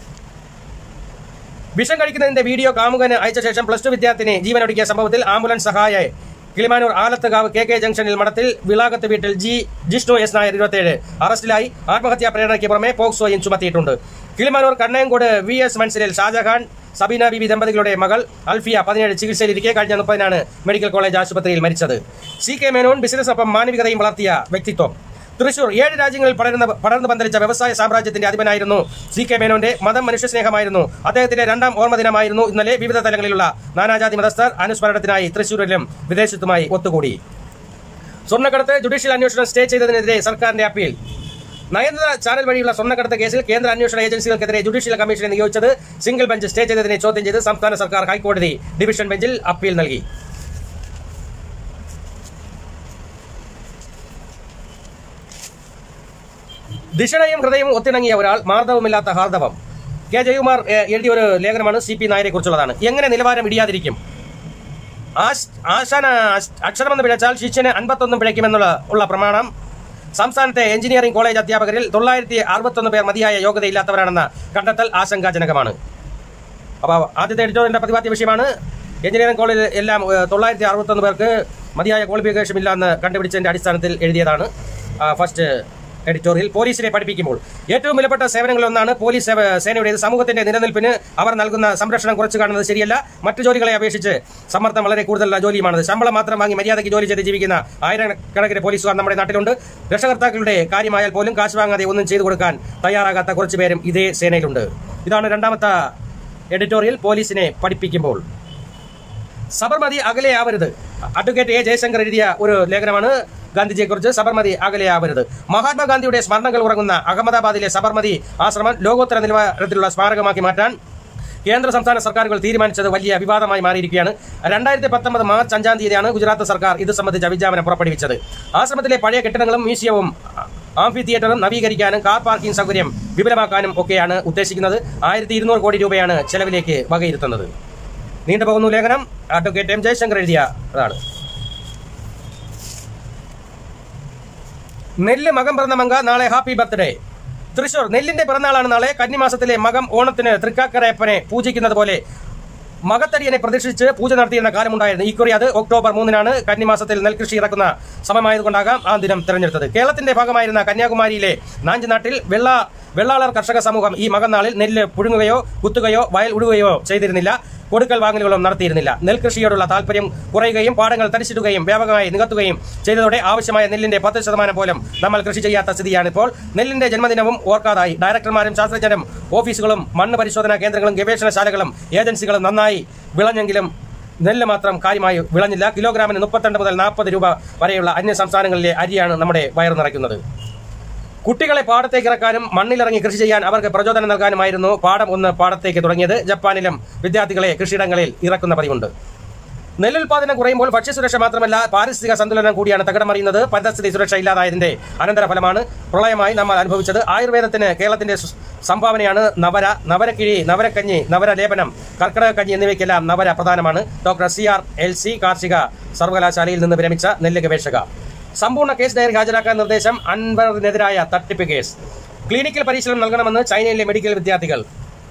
വിഷം കഴിക്കുന്നതിന്റെ വീഡിയോ കാമുകന് അയച്ച ശേഷം പ്ലസ് ടു വിദ്യാർത്ഥിനി ജീവനൊടുക്കിയ സംഭവത്തിൽ ആംബുലൻസ് സഹായ കിളിമാനൂർ ആലത്തുകാവ് കെ കെ ജംഗ്ഷനിൽ മഠത്തിൽ വിളാകത്ത് വീട്ടിൽ ജി ജിഷ്ണു എസ് നായർ ഇരുപത്തിയേഴ് അറസ്റ്റിലായി ആത്മഹത്യാ പ്രേരണയ്ക്ക് പുറമെ പോക്സോയും ചുമത്തിയിട്ടുണ്ട് കിളിമാനൂർ കണ്ണയങ്കോട് വി എസ് മൻസിലിൽ ഷാജഹാൻ സബീന ബിബി ദമ്പതികളുടെ മകൾ അൽഫിയ പതിനേഴ് ചികിത്സയിലിരിക്കെ കഴിഞ്ഞ മുപ്പതിനാണ് മെഡിക്കൽ കോളേജ് ആശുപത്രിയിൽ മരിച്ചത് സി കെ മേനോൻ ബിസിനസ്സൊപ്പം മാനവികതയും വളർത്തിയ വ്യക്തിത്വം തൃശൂർ ഏഴ് രാജ്യങ്ങളിൽ പടർന്ന് പടർന്നു പന്തലിച്ച വ്യവസായ സാമ്രാജ്യത്തിന്റെ അധിപനായിരുന്നു സി കെ മേനോന്റെ മതം മനുഷ്യസ്നേഹമായിരുന്നു അദ്ദേഹത്തിന്റെ രണ്ടാം ഓർമ്മ ദിനമായിരുന്നു ഇന്നലെ വിവിധ തലങ്ങളിലുള്ള നാനാജാതി മതസ്ഥർ അനുസ്മരണത്തിനായി തൃശൂരിലും വിദേശത്തുമായി ഒത്തുകൂടി സ്വർണ്ണക്കടത്ത് ജുഡീഷ്യൽ അന്വേഷണം സ്റ്റേ ചെയ്തതിനെതിരെ സർക്കാരിന്റെ അപ്പീൽ നയന്ത്ര ചാനൽ വഴിയുള്ള സ്വർണ്ണക്കടത്ത് കേസിൽ കേന്ദ്ര അന്വേഷണ ഏജൻസികൾക്കെതിരെ ജുഡീഷ്യൽ കമ്മീഷനെ നിയോഗിച്ചത് സിംഗിൾ ബെഞ്ച് സ്റ്റേ ചെയ്തതിനെ ചോദ്യം ചെയ്ത് സംസ്ഥാന സർക്കാർ ഹൈക്കോടതി ഡിവിഷൻ ബെഞ്ചിൽ അപ്പീൽ നൽകി ദിഷണയും ഹൃദയവും ഒത്തിണങ്ങിയ ഒരാൾ മാർദ്ദവുമില്ലാത്ത ഹാർദവം കെ ജയകുമാർ ഏഹ്, എഴുതിയ ഒരു ലേഖനമാണ് സി പി നായരെ കുറിച്ചുള്ളതാണ് എങ്ങനെ നിലവാരം ഇടിയാതിരിക്കും ആശ്- ആശാന അശ്- അക്ഷരമെന്ന് പിഴച്ചാൽ ശിഷ്യന് അൻപത്തൊന്നും പിഴയ്ക്കുമെന്നുള്ള ഉള്ള പ്രമാണം സംസ്ഥാനത്തെ എഞ്ചിനീയറിംഗ് കോളേജ് അധ്യാപകരിൽ തൊള്ളായിരത്തി അറുപത്തൊന്ന് പേർ മതിയായ യോഗ്യതയില്ലാത്തവരാണെന്ന കണ്ടെത്തൽ ആശങ്കാജനകമാണ് അപ്പോൾ ആദ്യത്തെ എഡിറ്റോറിയലിന്റെ പ്രതിപാദ്യ വിഷയമാണ് എഞ്ചിനീയറിംഗ് കോളേജിൽ എല്ലാം ഏഹ്, തൊള്ളായിരത്തി അറുപത്തൊന്ന് പേർക്ക് മതിയായ ക്വാളിഫിക്കേഷൻ ഇല്ല എന്ന് കണ്ടുപിടിച്ചതിന്റെ അടിസ്ഥാനത്തിൽ എഴുതിയതാണ് ആ, ഫസ്റ്റ് എഡിറ്റോറിയൽ പോലീസിനെ പഠിപ്പിക്കുമ്പോൾ ഏറ്റവും വിലപ്പെട്ട സേവനങ്ങളിലൊന്നാണ് പോലീസ് സേവ- സേനയുടേത് സമൂഹത്തിന്റെ നിലനിൽപ്പിന് അവർ നൽകുന്ന സംരക്ഷണം കുറച്ച് കാണുന്നത് ശരിയല്ല മറ്റു ജോലികളെ അപേക്ഷിച്ച് സമ്മർദ്ദം വളരെ കൂടുതലുള്ള ജോലിയുമാണത് ശമ്പളം മാത്രം വാങ്ങി മര്യാദയ്ക്ക് ജോലി ചെയ്ത് ജീവിക്കുന്ന ആയിരക്കണക്കിന് പോലീസുകാർ നമ്മുടെ നാട്ടിലുണ്ട് രക്ഷകർത്താക്കളുടെ കാര്യമായാൽ പോലും കാശ് വാങ്ങാതെ ഒന്നും ചെയ്തു കൊടുക്കാൻ തയ്യാറാകാത്ത കുറച്ച് പേരും ഇതേ സേനയിലുണ്ട് ഇതാണ് രണ്ടാമത്തെ എഡിറ്റോറിയൽ പോലീസിനെ പഠിപ്പിക്കുമ്പോൾ സബർമതി അകലെയാവരുത് അഡ്വക്കേറ്റ് എ ജയശങ്കർ എഴുതിയ ഒരു ലേഖനമാണ് ഗാന്ധിജിയെക്കുറിച്ച് സബർമതി അകലെയാവരുത് മഹാത്മാഗാന്ധിയുടെ സ്മരണകൾ ഉറങ്ങുന്ന അഹമ്മദാബാദിലെ സബർമതി ആശ്രമം ലോകോത്തര നിലവാരത്തിലുള്ള സ്മാരകമാക്കി മാറ്റാൻ കേന്ദ്ര സംസ്ഥാന സർക്കാരുകൾ തീരുമാനിച്ചത് വലിയ വിവാദമായി മാറിയിരിക്കുകയാണ് രണ്ടായിരത്തി പത്തൊമ്പത് മാർച്ച് അഞ്ചാം തീയതിയാണ് ഗുജറാത്ത് സർക്കാർ ഇത് സംബന്ധിച്ച വിജ്ഞാപനം പുറപ്പെടുവിച്ചത് ആശ്രമത്തിലെ പഴയ കെട്ടിടങ്ങളും മ്യൂസിയവും ആംഫി തിയേറ്ററും നവീകരിക്കാനും കാർ പാർക്കിംഗ് സൗകര്യം വിപുലമാക്കാനും ഒക്കെയാണ് ഉദ്ദേശിക്കുന്നത് ആയിരത്തി ഇരുന്നൂറ് കോടി രൂപയാണ് ചെലവിലേക്ക് വകയിരുത്തുന്നത് നീണ്ടുപോകുന്നു ലേഖനം അഡ്വക്കേറ്റ് എം ജയശങ്കർ എഴുതിയ അതാണ് നെല്ല് മകം പിറന്ന മങ്ക നാളെ ഹാപ്പി ബർത്ത്ഡേ തൃശൂർ നെല്ലിന്റെ പിറന്നാളാണ് നാളെ കന്നിമാസത്തിലെ മകം ഓണത്തിന് തൃക്കാക്കരയപ്പനെ പൂജിക്കുന്നത് പോലെ മകത്തടിയനെ പ്രതീക്ഷിച്ച് പൂജ നടത്തിയിരുന്ന കാലമുണ്ടായിരുന്നു ഇക്കുറി അത് ഒക്ടോബർ മൂന്നിനാണ് കന്നിമാസത്തിൽ നെൽകൃഷി ഇറക്കുന്ന സമയമായതുകൊണ്ടാകാം ആ ദിനം തെരഞ്ഞെടുത്തത് കേരളത്തിന്റെ ഭാഗമായിരുന്ന കന്യാകുമാരിയിലെ നാഞ്ചിനാട്ടിൽ വെള്ള വെള്ളാളർ കർഷക സമൂഹം ഈ മകന്നാളിൽ നെല്ല് പുഴുങ്ങുകയോ കുത്തുകയോ വയൽ ഉഴുകുകയോ ചെയ്തിരുന്നില്ല കൊടുക്കൽ വാങ്ങലുകളും നടത്തിയിരുന്നില്ല നെൽകൃഷിയോടുള്ള താല്പര്യം കുറയുകയും പാടങ്ങൾ തരിച്ചിടുകയും വ്യാപകമായി നികത്തുകയും ചെയ്തതോടെ ആവശ്യമായ നെല്ലിന്റെ പത്ത് ശതമാനം പോലും നമ്മൾ കൃഷി ചെയ്യാത്ത സ്ഥിതിയാണിപ്പോൾ നെല്ലിന്റെ ജന്മദിനവും ഓർക്കാതായി ഡയറക്ടർമാരും ശാസ്ത്രജ്ഞരും ഓഫീസുകളും മണ്ണ് പരിശോധനാ കേന്ദ്രങ്ങളും ഗവേഷണശാലകളും ഏജൻസികളും നന്നായി വിളഞ്ഞെങ്കിലും നെല്ല് മാത്രം കാര്യമായി വിളഞ്ഞില്ല കിലോഗ്രാമിന് മുപ്പത്തിരണ്ട് മുതൽ നാൽപ്പത് രൂപ വരെയുള്ള അന്യ സംസ്ഥാനങ്ങളിലെ അരിയാണ് നമ്മുടെ വയറു നിറയ്ക്കുന്നത് കുട്ടികളെ പാടത്തേക്ക് ഇറക്കാനും മണ്ണിലിറങ്ങി കൃഷി ചെയ്യാൻ അവർക്ക് പ്രചോദനം നൽകാനുമായിരുന്നു പാടം ഒന്ന് പാടത്തേക്ക് തുടങ്ങിയത് ജപ്പാനിലും വിദ്യാർത്ഥികളെ കൃഷിയിടങ്ങളിൽ ഇറക്കുന്ന പതിവുണ്ട് നെല്ലുൽപാദനം കുറയുമ്പോൾ ഭക്ഷ്യസുരക്ഷ മാത്രമല്ല പാരിസ്ഥിതിക സന്തുലനം കൂടിയാണ് തകിടമറിയുന്നത് പരിസ്ഥിതി സുരക്ഷ ഇല്ലാതായതിന്റെ അനന്തരഫലമാണ് പ്രളയമായി നമ്മൾ അനുഭവിച്ചത് ആയുർവേദത്തിന് കേരളത്തിന്റെ സു- സംഭാവനയാണ് നവര നവരക്കിഴി നവരക്കഞ്ഞി നവരലേപനം കർക്കിടകക്കഞ്ഞി എന്നിവയ്ക്കെല്ലാം നവര പ്രധാനമാണ് doctor C R L C കാർഷിക സർവകലാശാലയിൽ നിന്ന് വിരമിച്ച നെല്ല് ഗവേഷക സമ്പൂർണ്ണ കേസ് ഡയറി ഹാജരാക്കാൻ നിർദ്ദേശം അൻവറിനെതിരായ തട്ടിപ്പ് കേസ് ക്ലിനിക്കൽ പരിശീലനം നൽകണമെന്ന് ചൈനയിലെ മെഡിക്കൽ വിദ്യാർത്ഥികൾ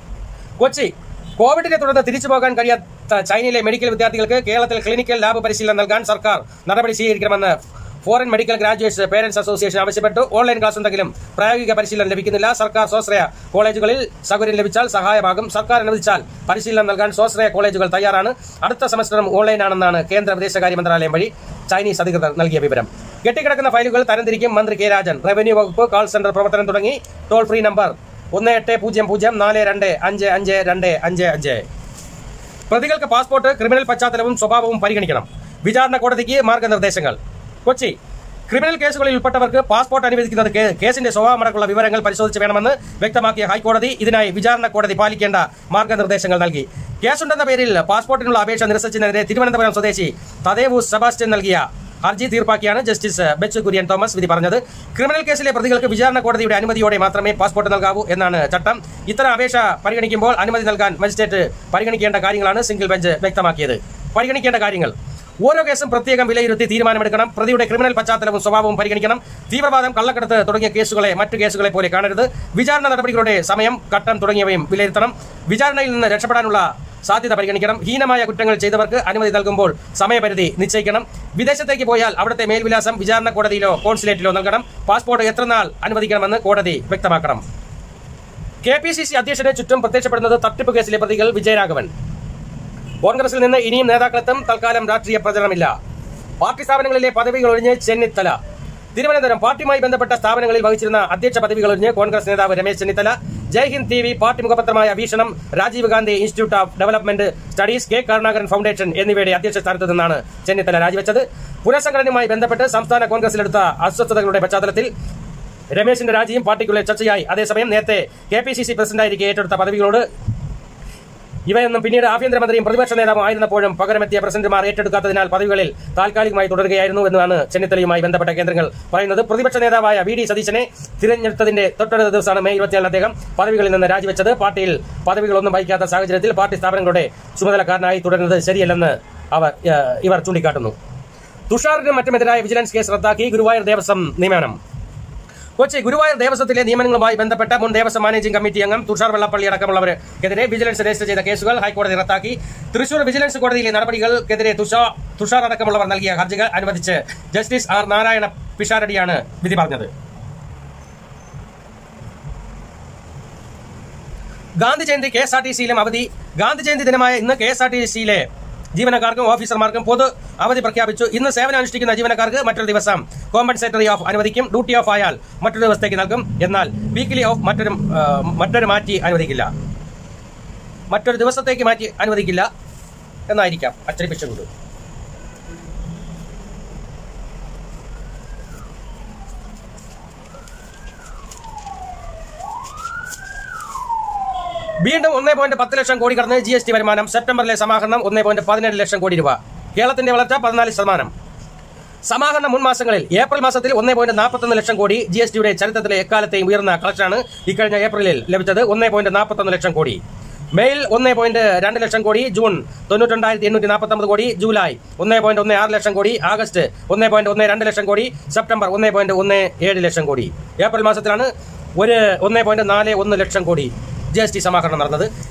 കൊച്ചി കോവിഡിനെ തുടർന്ന് തിരിച്ചു പോകാൻ കഴിയാത്ത ചൈനയിലെ മെഡിക്കൽ വിദ്യാർത്ഥികൾക്ക് കേരളത്തിൽ ക്ലിനിക്കൽ ലാബ് പരിശീലനം നൽകാൻ സർക്കാർ നടപടി സ്വീകരിക്കണമെന്ന് foreign medical graduates parents association ആവശ്യപ്പെട്ടു ഓൺലൈൻ ക്ലാസ് ഉണ്ടെങ്കിലും പ്രായോഗിക പരിശീലനം ലഭിക്കുന്നില്ല സർക്കാർ സ്വാശ്രയ കോളേജുകളിൽ സൗകര്യം ലഭിച്ചാൽ സഹായമാകും സർക്കാർ അനുവദിച്ചാൽ പരിശീലനം നൽകാൻ സ്വാശ്രയ കോളേജുകൾ തയ്യാറാണ് അടുത്ത സെമസ്റ്ററും ഓൺലൈനാണെന്നാണ് കേന്ദ്ര വിദേശകാര്യ മന്ത്രാലയം വഴി ചൈനീസ് അധികൃതർ നൽകിയ വിവരം കെട്ടിക്കിടക്കുന്ന ഫയലുകൾ തരംതിരിക്കും മന്ത്രി കെ രാജൻ റവന്യൂ വകുപ്പ് കാൾ സെന്റർ പ്രവർത്തനം തുടങ്ങി ടോൾ ഫ്രീ നമ്പർ ഒന്ന് എട്ട് പൂജ്യം പൂജ്യം നാല് രണ്ട് അഞ്ച് അഞ്ച് രണ്ട് അഞ്ച് അഞ്ച് പ്രതികൾക്ക് പാസ്പോർട്ട് ക്രിമിനൽ പശ്ചാത്തലവും സ്വഭാവവും പരിഗണിക്കണം വിചാരണ കോടതിക്ക് മാർഗനിർദ്ദേശങ്ങൾ കൊച്ചി ക്രിമിനൽ കേസുകളിൽ ഉൾപ്പെട്ടവർക്ക് പാസ്പോർട്ട് അനുവദിക്കുന്നത് കേ- കേസിന്റെ സ്വഭാവമടക്കമുള്ള വിവരങ്ങൾ പരിശോധിച്ച് വേണമെന്ന് വ്യക്തമാക്കിയ ഹൈക്കോടതി ഇതിനായി വിചാരണ കോടതി പാലിക്കേണ്ട മാർഗനിർദ്ദേശങ്ങൾ നൽകി കേസുണ്ടെന്ന പേരിൽ പാസ്പോർട്ടിനുള്ള അപേക്ഷ നിരസിച്ചതിനെതിരെ തിരുവനന്തപുരം സ്വദേശി തദേവു സെബാസ്റ്റ്യൻ നൽകിയ ഹർജി തീർപ്പാക്കിയാണ് ജസ്റ്റിസ് ബെച്ച് കുര്യൻ തോമസ് വിധി പറഞ്ഞത് ക്രിമിനൽ കേസിലെ പ്രതികൾക്ക് വിചാരണ കോടതിയുടെ അനുമതിയോടെ മാത്രമേ പാസ്പോർട്ട് നൽകാവൂ എന്നാണ് ചട്ടം ഇത്തരം അപേക്ഷ പരിഗണിക്കുമ്പോൾ അനുമതി നൽകാൻ മജിസ്ട്രേറ്റ് പരിഗണിക്കേണ്ട കാര്യങ്ങളാണ് സിംഗിൾ ബെഞ്ച് വ്യക്തമാക്കിയത് പരിഗണിക്കേണ്ട കാര്യങ്ങൾ ഓരോ കേസും പ്രത്യേകം വിലയിരുത്തി തീരുമാനമെടുക്കണം പ്രതിയുടെ ക്രിമിനൽ പശ്ചാത്തലവും സ്വഭാവവും പരിഗണിക്കണം തീവ്രവാദം കള്ളക്കടത്ത് തുടങ്ങിയ കേസുകളെ മറ്റു കേസുകളെ പോലെ കാണരുത് വിചാരണ നടപടികളുടെ സമയം ഘട്ടം തുടങ്ങിയവയും വിലയിരുത്തണം വിചാരണയിൽ നിന്ന് രക്ഷപ്പെടാനുള്ള സാധ്യത പരിഗണിക്കണം ഹീനമായ കുറ്റങ്ങൾ ചെയ്തവർക്ക് അനുമതി നൽകുമ്പോൾ സമയപരിധി നിശ്ചയിക്കണം വിദേശത്തേക്ക് പോയാൽ അവിടുത്തെ മേൽവിലാസം വിചാരണ കോടതിയിലോ കോൺസുലേറ്റിലോ നൽകണം പാസ്പോർട്ട് എത്രനാൾ അനുവദിക്കണമെന്ന് കോടതി വ്യക്തമാക്കണം കെ പി സി സി അധ്യക്ഷനെ ചുറ്റും പ്രത്യക്ഷപ്പെടുന്നത് തട്ടിപ്പ് കേസിലെ പ്രതികൾ വിജയരാഘവൻ കോൺഗ്രസിൽ നിന്ന് ഇനിയും നേതാക്കളെത്തും തൽക്കാലം രാഷ്ട്രീയ പ്രചരണമില്ല പാർട്ടി സ്ഥാപനങ്ങളിലെ പദവികൾ ഒഴിഞ്ഞ് ചെന്നിത്തല തിരുവനന്തപുരം പാർട്ടിയുമായി ബന്ധപ്പെട്ട സ്ഥാപനങ്ങളിൽ വഹിച്ചിരുന്ന അധ്യക്ഷ പദവികൾ ഒഴിഞ്ഞ് കോൺഗ്രസ് നേതാവ് Ramesh Chennithala Jaihind T V party മുഖപത്രമായ Veekshanam Rajiv Gandhi institute of development studies K Karunakaran foundation എന്നിവയുടെ അധ്യക്ഷ സ്ഥാനത്ത് നിന്നാണ് ചെന്നിത്തല രാജിവെച്ചത് പുനഃസംഘടനയുമായി ബന്ധപ്പെട്ട് സംസ്ഥാന കോൺഗ്രസിലെടുത്ത അസ്വസ്ഥതകളുടെ പശ്ചാത്തലത്തിൽ രമേശിന്റെ രാജിയും പാർട്ടിക്കുള്ളിൽ ചർച്ചയായി അതേസമയം നേരത്തെ കെ പി സി സി പ്രസിഡന്റായിരിക്കെ ഏറ്റെടുത്ത പദവികളോട് ഇവയൊന്നും പിന്നീട് ആഭ്യന്തരമന്ത്രിയും പ്രതിപക്ഷ നേതാവും ആയിരുന്നപ്പോഴും പകരമെത്തിയ പ്രസിഡന്റുമാർ ഏറ്റെടുക്കാത്തതിനാൽ പദവികളിൽ താൽക്കാലികമായി തുടരുകയായിരുന്നു എന്നാണ് ചെന്നിത്തലയുമായി ബന്ധപ്പെട്ട കേന്ദ്രങ്ങൾ പറയുന്നത് പ്രതിപക്ഷ നേതാവായ വി ഡി സതീശനെ തിരഞ്ഞെടുത്തതിന്റെ തൊട്ടടുത്ത ദിവസമാണ് മെയ് ഇരുപത്തിയാലിന് അദ്ദേഹം പദവികളിൽ നിന്ന് രാജിവെച്ചത് പാർട്ടിയിൽ പദവികളൊന്നും വഹിക്കാത്ത സാഹചര്യത്തിൽ പാർട്ടി സ്ഥാപനങ്ങളുടെ ചുമതലക്കാരനായി തുടരുന്നത് ശരിയല്ലെന്ന് അവർ ഏഹ്, ഇവർ ചൂണ്ടിക്കാട്ടുന്നു തുഷാറിനും മറ്റുമെതിരായ വിജിലൻസ് കേസ് റദ്ദാക്കി ഗുരുവായൂർ ദേവസ്വം നിയമനം കൊച്ചി ഗുരുവായൂർ ദേവസ്വത്തിലെ നിയമനങ്ങളുമായി ബന്ധപ്പെട്ട മുൻ ദേവസ്വം മാനേജിംഗ് കമ്മിറ്റി അംഗം തുഷാർ വെള്ളപ്പള്ളി അടക്കമുള്ളവർക്കെതിരെ വിജിലൻസ് രജിസ്റ്റർ ചെയ്ത കേസുകൾ ഹൈക്കോടതി റദ്ദാക്കി തൃശൂർ വിജിലൻസ് കോടതിയിലെ നടപടികൾക്കെതിരെ തുഷാർ തുഷാർ അടക്കമുള്ളവർ നൽകിയ ഹർജികൾ അനുവദിച്ച് ജസ്റ്റിസ് ആർ നാരായണ പിഷാരടിയാണ് വിധി പറഞ്ഞത് Gandhi Jayanti K S R T സിയിലും അവധി ഗാന്ധി ജയന്തി ദിനമായ ഇന്ന് കെ എസ് ആർ ടി സിയിലെ ജീവനക്കാർക്കും ഓഫീസർമാർക്കും പൊതു അവധി പ്രഖ്യാപിച്ചു ഇന്ന് സേവനമനുഷ്ഠിക്കുന്ന ജീവനക്കാർക്ക് മറ്റൊരു ദിവസം കോമ്പൻസേറ്ററി ഓഫ് അനുവദിക്കും ഡ്യൂട്ടി ഓഫ് ആയാൽ മറ്റൊരു ദിവസത്തേക്ക് നൽകും എന്നാൽ വീക്കിലി ഓഫ് മറ്റൊരു ആ, മറ്റൊരു മാറ്റി അനുവദിക്കില്ല മറ്റൊരു ദിവസത്തേക്ക് മാറ്റി അനുവദിക്കില്ല എന്നായിരിക്കാം അച്ചടിപ്പിച്ചുകൊണ്ട് വീണ്ടും ഒന്നേ പോയിന്റ് പത്ത് ലക്ഷം കോടി കടന്ന് ജി എസ് ടി വരുമാനം സെപ്റ്റംബറിലെ സമാഹരണം ഒന്നേ പോയിന്റ് പതിനേഴ് ലക്ഷം കോടി രൂപ കേരളത്തിന്റെ വളർച്ച പതിനാല് ശതമാനം സമാഹരണ മുൻ മാസങ്ങളിൽ ഏപ്രിൽ മാസത്തിൽ ഒന്നേ പോയിന്റ് നാൽപ്പത്തൊന്ന് ലക്ഷം കോടി ജി എസ് ടിയുടെ ചരിത്രത്തിലെ എക്കാലത്തെയും ഉയർന്ന കളക്ഷനാണ് ഇക്കഴിഞ്ഞ ഏപ്രിലിൽ ലഭിച്ചത് ഒന്നേ പോയിന്റ് നാൽപ്പത്തൊന്ന് ലക്ഷം കോടി മെയിൽ ഒന്നേ പോയിന്റ് രണ്ട് ലക്ഷം കോടി ജൂൺ തൊണ്ണൂറ്റൊണ്ടായിരത്തി എണ്ണൂറ്റി നാൽപ്പത്തൊമ്പത് കോടി ജൂലൈ ഒന്നേ പോയിന്റ് ഒന്ന് ആറ് ലക്ഷം കോടി ആഗസ്റ്റ് ഒന്നേ പോയിന്റ് ഒന്ന് രണ്ട് ലക്ഷം കോടി സെപ്റ്റംബർ ഒന്നേ പോയിന്റ് ഒന്ന് ഏഴ് ലക്ഷം കോടി ഏപ്രിൽ മാസത്തിലാണ് ഒരു ഒന്നേ പോയിന്റ് നാല് ഒന്ന് ലക്ഷം കോടി ജി എസ് ടി സമാഹരണം നടന്നത്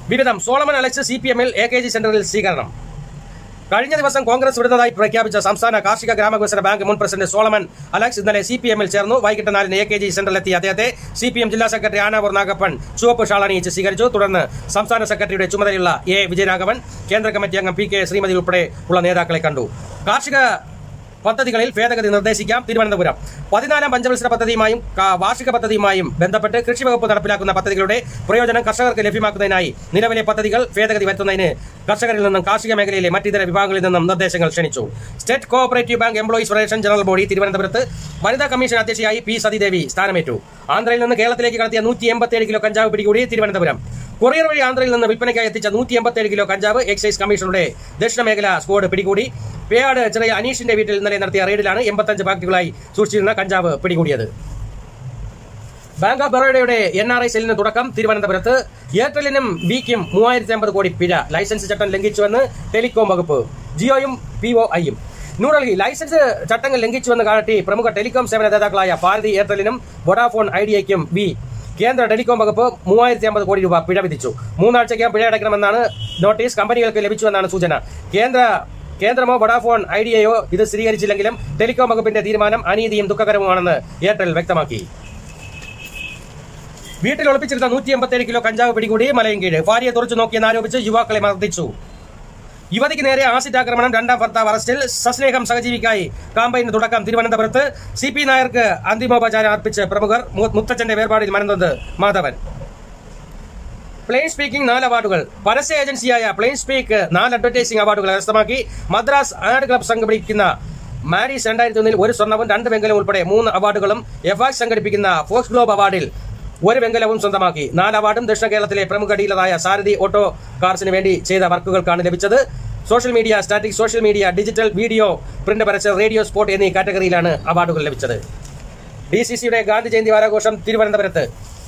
വിവിധം സോളമൻ അലക്സ് സി പി എമ്മിൽ എ കെ ജി സെന്ററിൽ സ്വീകരണം കഴിഞ്ഞ ദിവസം കോൺഗ്രസ് വിടുന്നതായി പ്രഖ്യാപിച്ച സംസ്ഥാന കാർഷിക ഗ്രാമവികസന ബാങ്ക് മുൻ പ്രസിഡന്റ് സോളമൻ അലക്സ് ഇന്നലെ സി പി എമ്മിൽ ചേർന്നു വൈകിട്ട് നാലിന് എ കെ ജി സെന്ററിലെത്തിയ അദ്ദേഹത്തെ സി പി എം ജില്ലാ സെക്രട്ടറി ആനാവൂർ നാഗപ്പൻ ചുവപ്പ് ഷാൾ അണിയിച്ച് സ്വീകരിച്ചു തുടർന്ന് സംസ്ഥാന സെക്രട്ടറിയുടെ ചുമതലയുള്ള എ വിജയരാഘവൻ കേന്ദ്ര കമ്മിറ്റി അംഗം പി കെ ശ്രീമതി ഉൾപ്പെടെ ഉള്ള നേതാക്കളെ കണ്ടു കാർഷിക പദ്ധതികളിൽ ഭേദഗതി നിർദ്ദേശിക്കാം തിരുവനന്തപുരം പതിനാലാം പഞ്ചവത്സര പദ്ധതിയുമായും ക- വാർഷിക പദ്ധതിയുമായും ബന്ധപ്പെട്ട് കൃഷി വകുപ്പ് നടപ്പിലാക്കുന്ന പദ്ധതികളുടെ പ്രയോജനം കർഷകർക്ക് ലഭ്യമാക്കുന്നതിനായി നിലവിലെ പദ്ധതികൾ ഭേദഗതി വരുത്തുന്നതിന് കർഷകരിൽ നിന്നും കാർഷിക മേഖലയിലെ മറ്റിതര വിഭാഗങ്ങളിൽ നിന്നും നിർദ്ദേശങ്ങൾ ക്ഷണിച്ചു state cooperative bank employees federation general body തിരുവനന്തപുരത്ത് വനിതാ കമ്മീഷൻ അധ്യക്ഷയായി പി സതീദേവി സ്ഥാനമേറ്റു ആന്ധ്രയിൽ നിന്ന് കേരളത്തിലേക്ക് കടത്തിയ നൂറ്റി എൺപത്തിയേഴ് കിലോ കഞ്ചാവ് പിടികൂടി തിരുവനന്തപുരം കൊറിയർ വഴി ആന്ധ്രയിൽ നിന്ന് വിൽപ്പനയ്ക്കായി എത്തിച്ച നൂറ്റി എൺപത്തിയേഴ് കിലോ കഞ്ചാവ് എക്സൈസ് കമ്മീഷണറുടെ ദക്ഷിണ മേഖല സ്ക്വാഡ് പിടികൂടി പേയാട് ചെറിയ അനീഷിന്റെ വീട്ടിൽ ഇന്നലെ നടത്തിയ റെയ്ഡിലാണ് എൺപത്തഞ്ച് പാക്കറ്റുകളായി സൂക്ഷിച്ചിരുന്ന കഞ്ചാവ് പിടികൂടിയത് ബാങ്ക് ഓഫ് ബറോഡയുടെ എൻ ആർ ഐ സെല്ലിന് തുടക്കം തിരുവനന്തപുരത്ത് എയർടെല്ലിനും വിക്കും മൂവായിരത്തി അമ്പത് കോടി പിഴ ലൈസൻസ് ചട്ടം ലംഘിച്ചുവെന്ന് ടെലികോം വകുപ്പ് ജിയോയും പി ഒ ഐയും ന്യൂഡൽഹി ലൈസൻസ് ചട്ടങ്ങൾ ലംഘിച്ചുവെന്ന് കാട്ടി പ്രമുഖ ടെലികോം സേവന ദാതാക്കളായ ഭാരതി എയർടെല്ലിനും വൊഡാഫോൺ ഐഡിയയ്ക്കും വി കേന്ദ്ര ടെലികോം വകുപ്പ് മൂവായിരത്തി അമ്പത് കോടി രൂപ പിഴ വിധിച്ചു മൂന്നാഴ്ചയ്ക്കകം പിഴ അടയ്ക്കണമെന്നാണ് നോട്ടീസ് കമ്പനികൾക്ക് ലഭിച്ചുവെന്നാണ് സൂചന കേന്ദ്ര കേന്ദ്രമോ വൊഡാഫോൺ ഐഡിയയോ ഇത് സ്ഥിരീകരിച്ചില്ലെങ്കിലും ടെലികോം വകുപ്പിന്റെ തീരുമാനം അനീതിയും ദുഃഖകരവുമാണെന്ന് എയർടെൽ വ്യക്തമാക്കി വീട്ടിൽ ഒളിപ്പിച്ചിരുന്ന നൂറ്റി എൺപത്തേഴ് കിലോ കഞ്ചാവ് പിടികൂടി മലയൻകീഴ് ഭാര്യയെ തുറച്ചു നോക്കിയെന്ന് ആരോപിച്ച് യുവാക്കളെ മർദ്ദിച്ചു യുവതിക്ക് നേരെ ആസിഡ് ആക്രമണം രണ്ടാം ഭർത്താവ് അറസ്റ്റിൽ സസ്നേഹം സഹജീവിക്കായി കാമ്പയിന് തുടക്കം തിരുവനന്തപുരത്ത് സി പി നായർക്ക് അന്തിമോപചാരം അർപ്പിച്ച് പ്രമുഖർ മു- മുത്തച്ഛന്റെ വേർപാടിൽ മനന്നത് മാധവൻ പ്ലെയിൻ സ്പീക്കിംഗ് നാല് അവാർഡുകൾ പരസ്യ ഏജൻസിയായ പ്ലെയിൻ സ്പീക്ക് നാല് അഡ്വർടൈസിംഗ് അവാർഡുകൾ കരസ്ഥമാക്കി മദ്രാസ് ആഡ് ക്ലബ് സംഘടിപ്പിക്കുന്ന മാരീസ് രണ്ടായിരത്തി ഒന്നിൽ ഒരു സ്വർണവും രണ്ട് വെങ്കലവും ഉൾപ്പെടെ മൂന്ന് അവാർഡുകളും എഫാക്സ് സംഘടിപ്പിക്കുന്ന ഫോക്സ് ഗ്ലോബ് അവാർഡിൽ ഒരു വെങ്കലവും സ്വന്തമാക്കി നാല് അവാർഡും ദക്ഷിണ കേരളത്തിലെ പ്രമുഖ ഡീലറായ സാരഥി ഓട്ടോ കാർസിന് വേണ്ടി ചെയ്ത വർക്കുകൾക്കാണ് ലഭിച്ചത് social media static social media digital video print പരസ്യം റേഡിയോ സ്പോർട്ട് എന്നീ കാറ്റഗറിയിലാണ് അവാർഡുകൾ ലഭിച്ചത് ഡി സി സിയുടെ ഗാന്ധി ജയന്തി വാരാഘോഷം തിരുവനന്തപുരത്ത്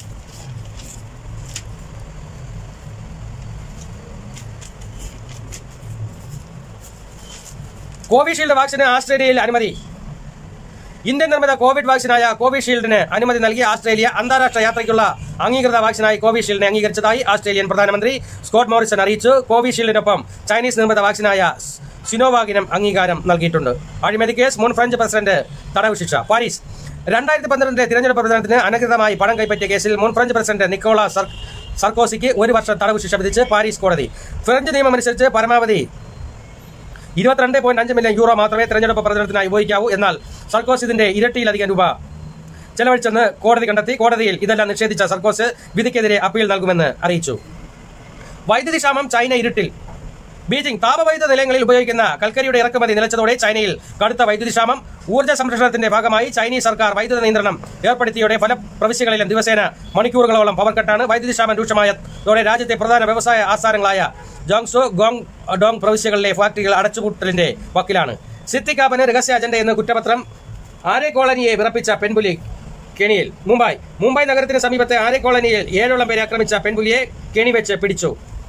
കോവിഷീൽഡ് വാക്സിന് ആസ്ട്രേലിയയിൽ അനുമതി ഇന്ത്യൻ നിർമ്മിത കോവിഡ് വാക്സിനായ കോവിഷീൽഡിന് അനുമതി നൽകിയ ആസ്ട്രേലിയ അന്താരാഷ്ട്ര യാത്രയ്ക്കുള്ള അംഗീകൃത വാക്സിനായി കോവിഷീൽഡിനെ അംഗീകരിച്ചതായി ആസ്ട്രേലിയൻ പ്രധാനമന്ത്രി സ്കോട്ട് മോറിസൺ അറിയിച്ചു കോവിഷീൽഡിനൊപ്പം ചൈനീസ് നിർമ്മിത വാക്സിനായ സിനോവാഗിനും അംഗീകാരം നൽകിയിട്ടുണ്ട് അഴിമതി കേസ് മുൻ ഫ്രഞ്ച് പ്രസിഡന്റ് തടവ് ശിക്ഷ പാരീസ് രണ്ടായിരത്തി പന്ത്രണ്ടിലെ തിരഞ്ഞെടുപ്പ് പ്രചരണത്തിന് അനധികൃതമായി പണം കൈപ്പറ്റിയ കേസിൽ മുൻ ഫ്രഞ്ച് പ്രസിഡന്റ് നിക്കോള സർ സർക്കോസിക്ക് ഒരു വർഷം തടവ് ശിക്ഷ വിധിച്ച് പാരീസ് കോടതി ഫ്രഞ്ച് നിയമമനുസരിച്ച് പരമാവധി ഇരുപത്തിരണ്ട് പോയിന്റ് അഞ്ച് മില്യൺ യൂറോ മാത്രമേ തെരഞ്ഞെടുപ്പ് പ്രചരണത്തിനായി ഉപയോഗിക്കാവൂ എന്നാൽ സർക്കോസ് ഇതിന്റെ ഇരട്ടിയിലധികം രൂപ ചെലവഴിച്ചെന്ന് കോടതി കണ്ടെത്തി കോടതിയിൽ ഇതെല്ലാം നിഷേധിച്ച സർക്കോസ് വിധിക്കെതിരെ അപ്പീൽ നൽകുമെന്ന് അറിയിച്ചു വൈദ്യുതി ക്ഷാമം ചൈന ഇരുട്ടിൽ ബീജിംഗ് താപവൈദ്യുത നിലയങ്ങളിൽ ഉപയോഗിക്കുന്ന കൽക്കരിയുടെ ഇറക്കുമതി നിലച്ചതോടെ ചൈനയിൽ കടുത്ത വൈദ്യുതി ക്ഷാമം ഊർജ്ജ സംരക്ഷണത്തിന്റെ ഭാഗമായി ചൈനീസ് സർക്കാർ വൈദ്യുത നിയന്ത്രണം ഏർപ്പെടുത്തിയോടെ പല പ്രവിശ്യകളിലും ദിവസേന മണിക്കൂറുകളോളം പവർ കട്ടാണ് വൈദ്യുതി ക്ഷാമം രൂക്ഷമായതോടെ രാജ്യത്തെ പ്രധാന വ്യവസായ ആസ്ഥാനങ്ങളായ ജോങ്സോ ഗോങ് ഡോങ് പ്രവിശ്യകളിലെ ഫാക്ടറികൾ അടച്ചുപൂട്ടലിന്റെ വക്കിലാണ് സിത്തിക്കാപ്പന് രഹസ്യ അജണ്ടയെന്ന് കുറ്റപത്രം ആരെ കോളനിയെ വിറപ്പിച്ച പെൺപുലി കെണിയിൽ മുംബൈ മുംബൈ നഗരത്തിന് സമീപത്തെ ആരെ കോളനിയിൽ ഏഴോളം പേരെ ആക്രമിച്ച പെൺപുലിയെ കെണി വെച്ച് പിടിച്ചു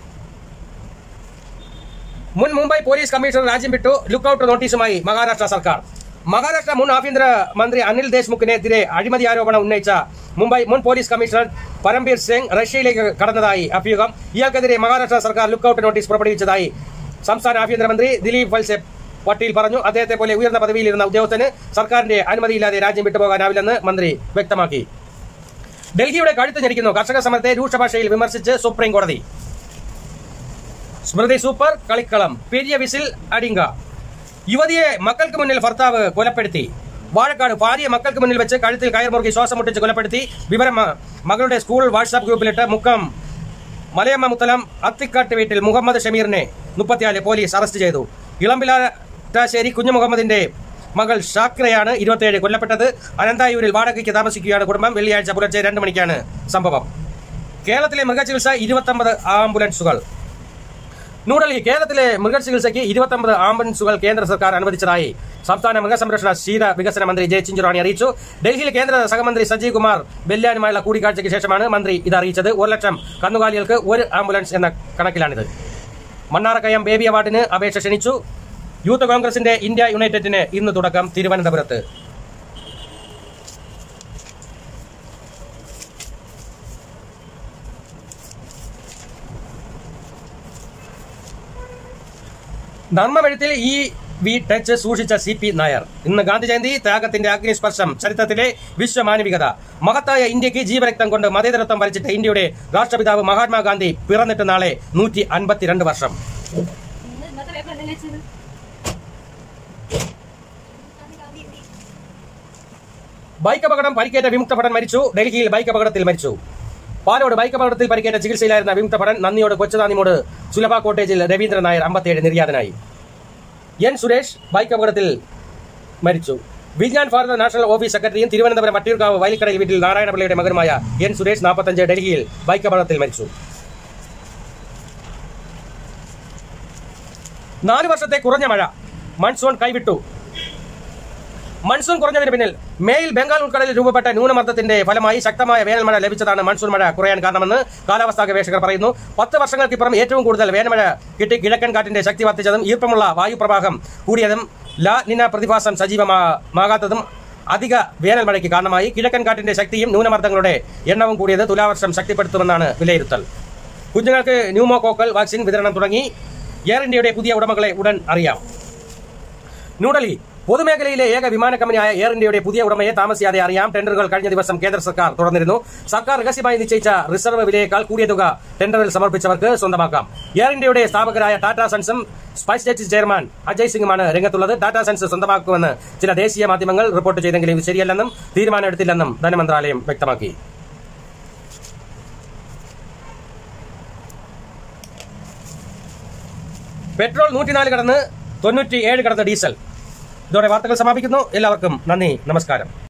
മുൻ മുംബൈ പോലീസ് കമ്മീഷണർ രാജ്യം വിട്ടു ലുക്കൌട്ട് നോട്ടീസുമായി മഹാരാഷ്ട്ര സർക്കാർ മഹാരാഷ്ട്ര മുൻ ആഭ്യന്തര മന്ത്രി അനിൽ ദേശ്മുഖിനെതിരെ അഴിമതി ആരോപണം ഉന്നയിച്ച മുംബൈ മുൻ പോലീസ് കമ്മീഷണർ പരംബീർ സിംഗ് റഷ്യയിലേക്ക് കടന്നതായി അഭ്യൂഹം ഇയാൾക്കെതിരെ മഹാരാഷ്ട്ര സർക്കാർ ലുക്കൌട്ട് നോട്ടീസ് പുറപ്പെടുവിച്ചതായി സംസ്ഥാന ആഭ്യന്തരമന്ത്രി ദിലീപ് വത്സെ പട്ടീൽ പറഞ്ഞു അദ്ദേഹത്തെ പോലെ ഉയർന്ന പദവിയിലിരുന്ന ഉദ്യോഗസ്ഥന് സർക്കാരിന്റെ അനുമതിയില്ലാതെ രാജ്യം വിട്ടുപോകാനാവില്ലെന്ന് മന്ത്രി വ്യക്തമാക്കി ഡൽഹിയുടെ കഴുത്ത് ഞെരിക്കുന്നു കർഷക സമരത്തെ രൂക്ഷഭാഷയിൽ വിമർശിച്ച് സുപ്രീം കോടതി സ്മൃതി സൂപ്പർ കളിക്കളം പെരിയ വിസിൽ അടിങ്ക യുവതിയെ മക്കൾക്ക് മുന്നിൽ ഭർത്താവ് കൊലപ്പെടുത്തി വാഴക്കാട് ഭാര്യ മക്കൾക്ക് മുന്നിൽ വെച്ച് കഴുത്തിൽ കയർ മുറുക്കി ശ്വാസം മുട്ടിച്ച് കൊലപ്പെടുത്തി വിവരം മ- മകളുടെ സ്കൂൾ വാട്സാപ്പ് ഗ്രൂപ്പിലിട്ട് മുക്കം മലയമ്മ മുത്തലം അത്തിക്കാട്ട് വീട്ടിൽ മുഹമ്മദ് ഷമീറിനെ മുപ്പത്തിനാല് പോലീസ് അറസ്റ്റ് ചെയ്തു ഇളമ്പിലാശ്ശേരി കുഞ്ഞു മുഹമ്മദിന്റെ മകൾ ഷാക്രയാണ് ഇരുപത്തിയേഴ് കൊല്ലപ്പെട്ടത് അനന്തായൂരിൽ വാടകയ്ക്ക് താമസിക്കുകയാണ് കുടുംബം വെള്ളിയാഴ്ച പുലർച്ചെ രണ്ട് മണിക്കാണ് സംഭവം കേരളത്തിലെ മൃഗചികിത്സ ഇരുപത്തൊമ്പത് ആംബുലൻസുകൾ ന്യൂഡൽഹി കേരളത്തിലെ മൃഗചികിത്സയ്ക്ക് ഇരുപത്തൊമ്പത് ആംബുലൻസുകൾ കേന്ദ്ര സർക്കാർ അനുവദിച്ചതായി സംസ്ഥാന മൃഗസംരക്ഷണ ക്ഷീര വികസന മന്ത്രി ജെ ചിഞ്ചുറാണി അറിയിച്ചു ഡൽഹിയിൽ കേന്ദ്ര സഹമന്ത്രി സജീവ് കുമാർ ബെല്ലാനുമായുള്ള കൂടിക്കാഴ്ചയ്ക്ക് ശേഷമാണ് മന്ത്രി ഇത് അറിയിച്ചത് ഒരു ലക്ഷം കന്നുകാലികൾക്ക് ഒരു ആംബുലൻസ് എന്ന കണക്കിലാണിത് മണ്ണാറക്കയം ബേബി അവാർഡിന് അപേക്ഷ ക്ഷണിച്ചു യൂത്ത് കോൺഗ്രസിന്റെ ഇന്ത്യ യുണൈറ്റഡിന് ഇന്ന് തുടക്കം തിരുവനന്തപുരത്ത് നർമ്മമെഴുത്തിൽ ഈ വി ടച്ച് സൂക്ഷിച്ച സി പി നായർ ഇന്ന് ഗാന്ധി ജയന്തി ത്യാഗത്തിന്റെ അഗ്നിസ്പർശം ചരിത്രത്തിലെ വിശ്വമാനവികത മഹത്തായ ഇന്ത്യക്ക് ജീവരക്തം കൊണ്ട് മതേതരത്വം വരച്ചിട്ട ഇന്ത്യയുടെ രാഷ്ട്രപിതാവ് മഹാത്മാഗാന്ധി പിറന്നിട്ട് നാളെ നൂറ്റി അൻപത്തിരണ്ട് വർഷം ഇന്ന് ഇന്നത്തെ പേപ്പർ എന്തെങ്കിലും വെച്ചത് ബൈക്ക് അപകടം പരിക്കേറ്റ വിമുക്ത ഭടൻ മരിച്ചു ഡൽഹിയിൽ ബൈക്ക് അപകടത്തിൽ മരിച്ചു പാലോട് ബൈക്ക് അപകടത്തിൽ പരിക്കേറ്റ ചികിത്സയിലായിരുന്ന വിമുക്ത ഭടൻ നന്ദിയോട് കൊച്ചുനാനിമോട് സുലഭ കോട്ടേജിൽ രവീന്ദ്രൻ നായർ അമ്പത്തിയേഴ് നിര്യാതനായി എൻ സുരേഷ് ബൈക്ക് അപകടത്തിൽ മരിച്ചു വിജ്ഞാൻ ഭാരത നാഷണൽ ഓഫീസ് സെക്രട്ടറിയും തിരുവനന്തപുരം വട്ടിയൂർക്കാവ് വയലിക്കടയിൽ വീട്ടിൽ നാരായണപിള്ളയുടെ മകനുമായ എൻ സുരേഷ് നാൽപ്പത്തഞ്ച് ഡൽഹിയിൽ ബൈക്ക് അപകടത്തിൽ മരിച്ചു നാല് വർഷത്തെ കുറഞ്ഞ മഴ മൺസൂൺ കൈവിട്ടു മൺസൂൺ കുറഞ്ഞതിന് പിന്നിൽ മേയിൽ ബംഗാൾ ഉൾക്കടലിൽ രൂപപ്പെട്ട ന്യൂനമർദ്ദത്തിന്റെ ഫലമായി ശക്തമായ വേനൽമഴ ലഭിച്ചതാണ് മൺസൂൺ മഴ കുറയാൻ കാരണമെന്ന് കാലാവസ്ഥാ ഗവേഷകർ പറയുന്നു പത്ത് വർഷങ്ങൾക്കിപ്പുറം ഏറ്റവും കൂടുതൽ വേനൽമഴ കിട്ടി കിഴക്കൻ കാറ്റിന്റെ ശക്തി വർദ്ധിച്ചതും ഈർപ്പമുള്ള വായുപ്രവാഹം കൂടിയതും ലാ നിന പ്രതിഭാസം സജീവമാകാത്തതും അധിക വേനൽമഴയ്ക്ക് കാരണമായി കിഴക്കൻ കാറ്റിന്റെ ശക്തിയും ന്യൂനമർദ്ദങ്ങളുടെ എണ്ണവും കൂടിയത് തുലാവർഷം ശക്തിപ്പെടുത്തുമെന്നാണ് വിലയിരുത്തൽ കുഞ്ഞുങ്ങൾക്ക് ന്യൂമോകോക്കൽ വാക്സിൻ വിതരണം തുടങ്ങി എയർ ഇന്ത്യയുടെ പുതിയ ഉടമകളെ ഉടൻ അറിയാം ന്യൂഡൽഹി പൊതുമേഖലയിലെ ഏക വിമാന കമ്പനിയായ എയർ ഇന്ത്യയുടെ പുതിയ ഉടമയെ താമസിയാതെ അറിയാം ടെൻഡറുകൾ കഴിഞ്ഞ ദിവസം കേന്ദ്ര സർക്കാർ തുറന്നിരുന്നു സർക്കാർ രഹസ്യമായി നിശ്ചയിച്ച റിസർവ് വിലയേക്കാൾ കൂടിയ തുക ടെൻഡറിൽ സമർപ്പിച്ചവർക്ക് സ്വന്തമാക്കാം എയർ ഇന്ത്യയുടെ സ്ഥാപകരായ ടാറ്റ സൺസും സ്പൈസ് ജെറ്റ് ചെയർമാൻ അജയ് സിംഗുമാണ് രംഗത്തുള്ളത് ടാറ്റ സൺസ് സ്വന്തമാക്കുമെന്ന് ചില ദേശീയ മാധ്യമങ്ങൾ റിപ്പോർട്ട് ചെയ്തെങ്കിലും ഇത് ശരിയല്ലെന്നും തീരുമാനമെടുത്തില്ലെന്നും ധനമന്ത്രാലയം വ്യക്തമാക്കി പെട്രോൾ നൂറ്റിനാല് കടന്ന് തൊണ്ണൂറ്റി ഏഴ് കടന്ന് ഡീസൽ ഇതോടെ വാർത്തകൾ സമാപിക്കുന്നു എല്ലാവർക്കും നന്ദി നമസ്കാരം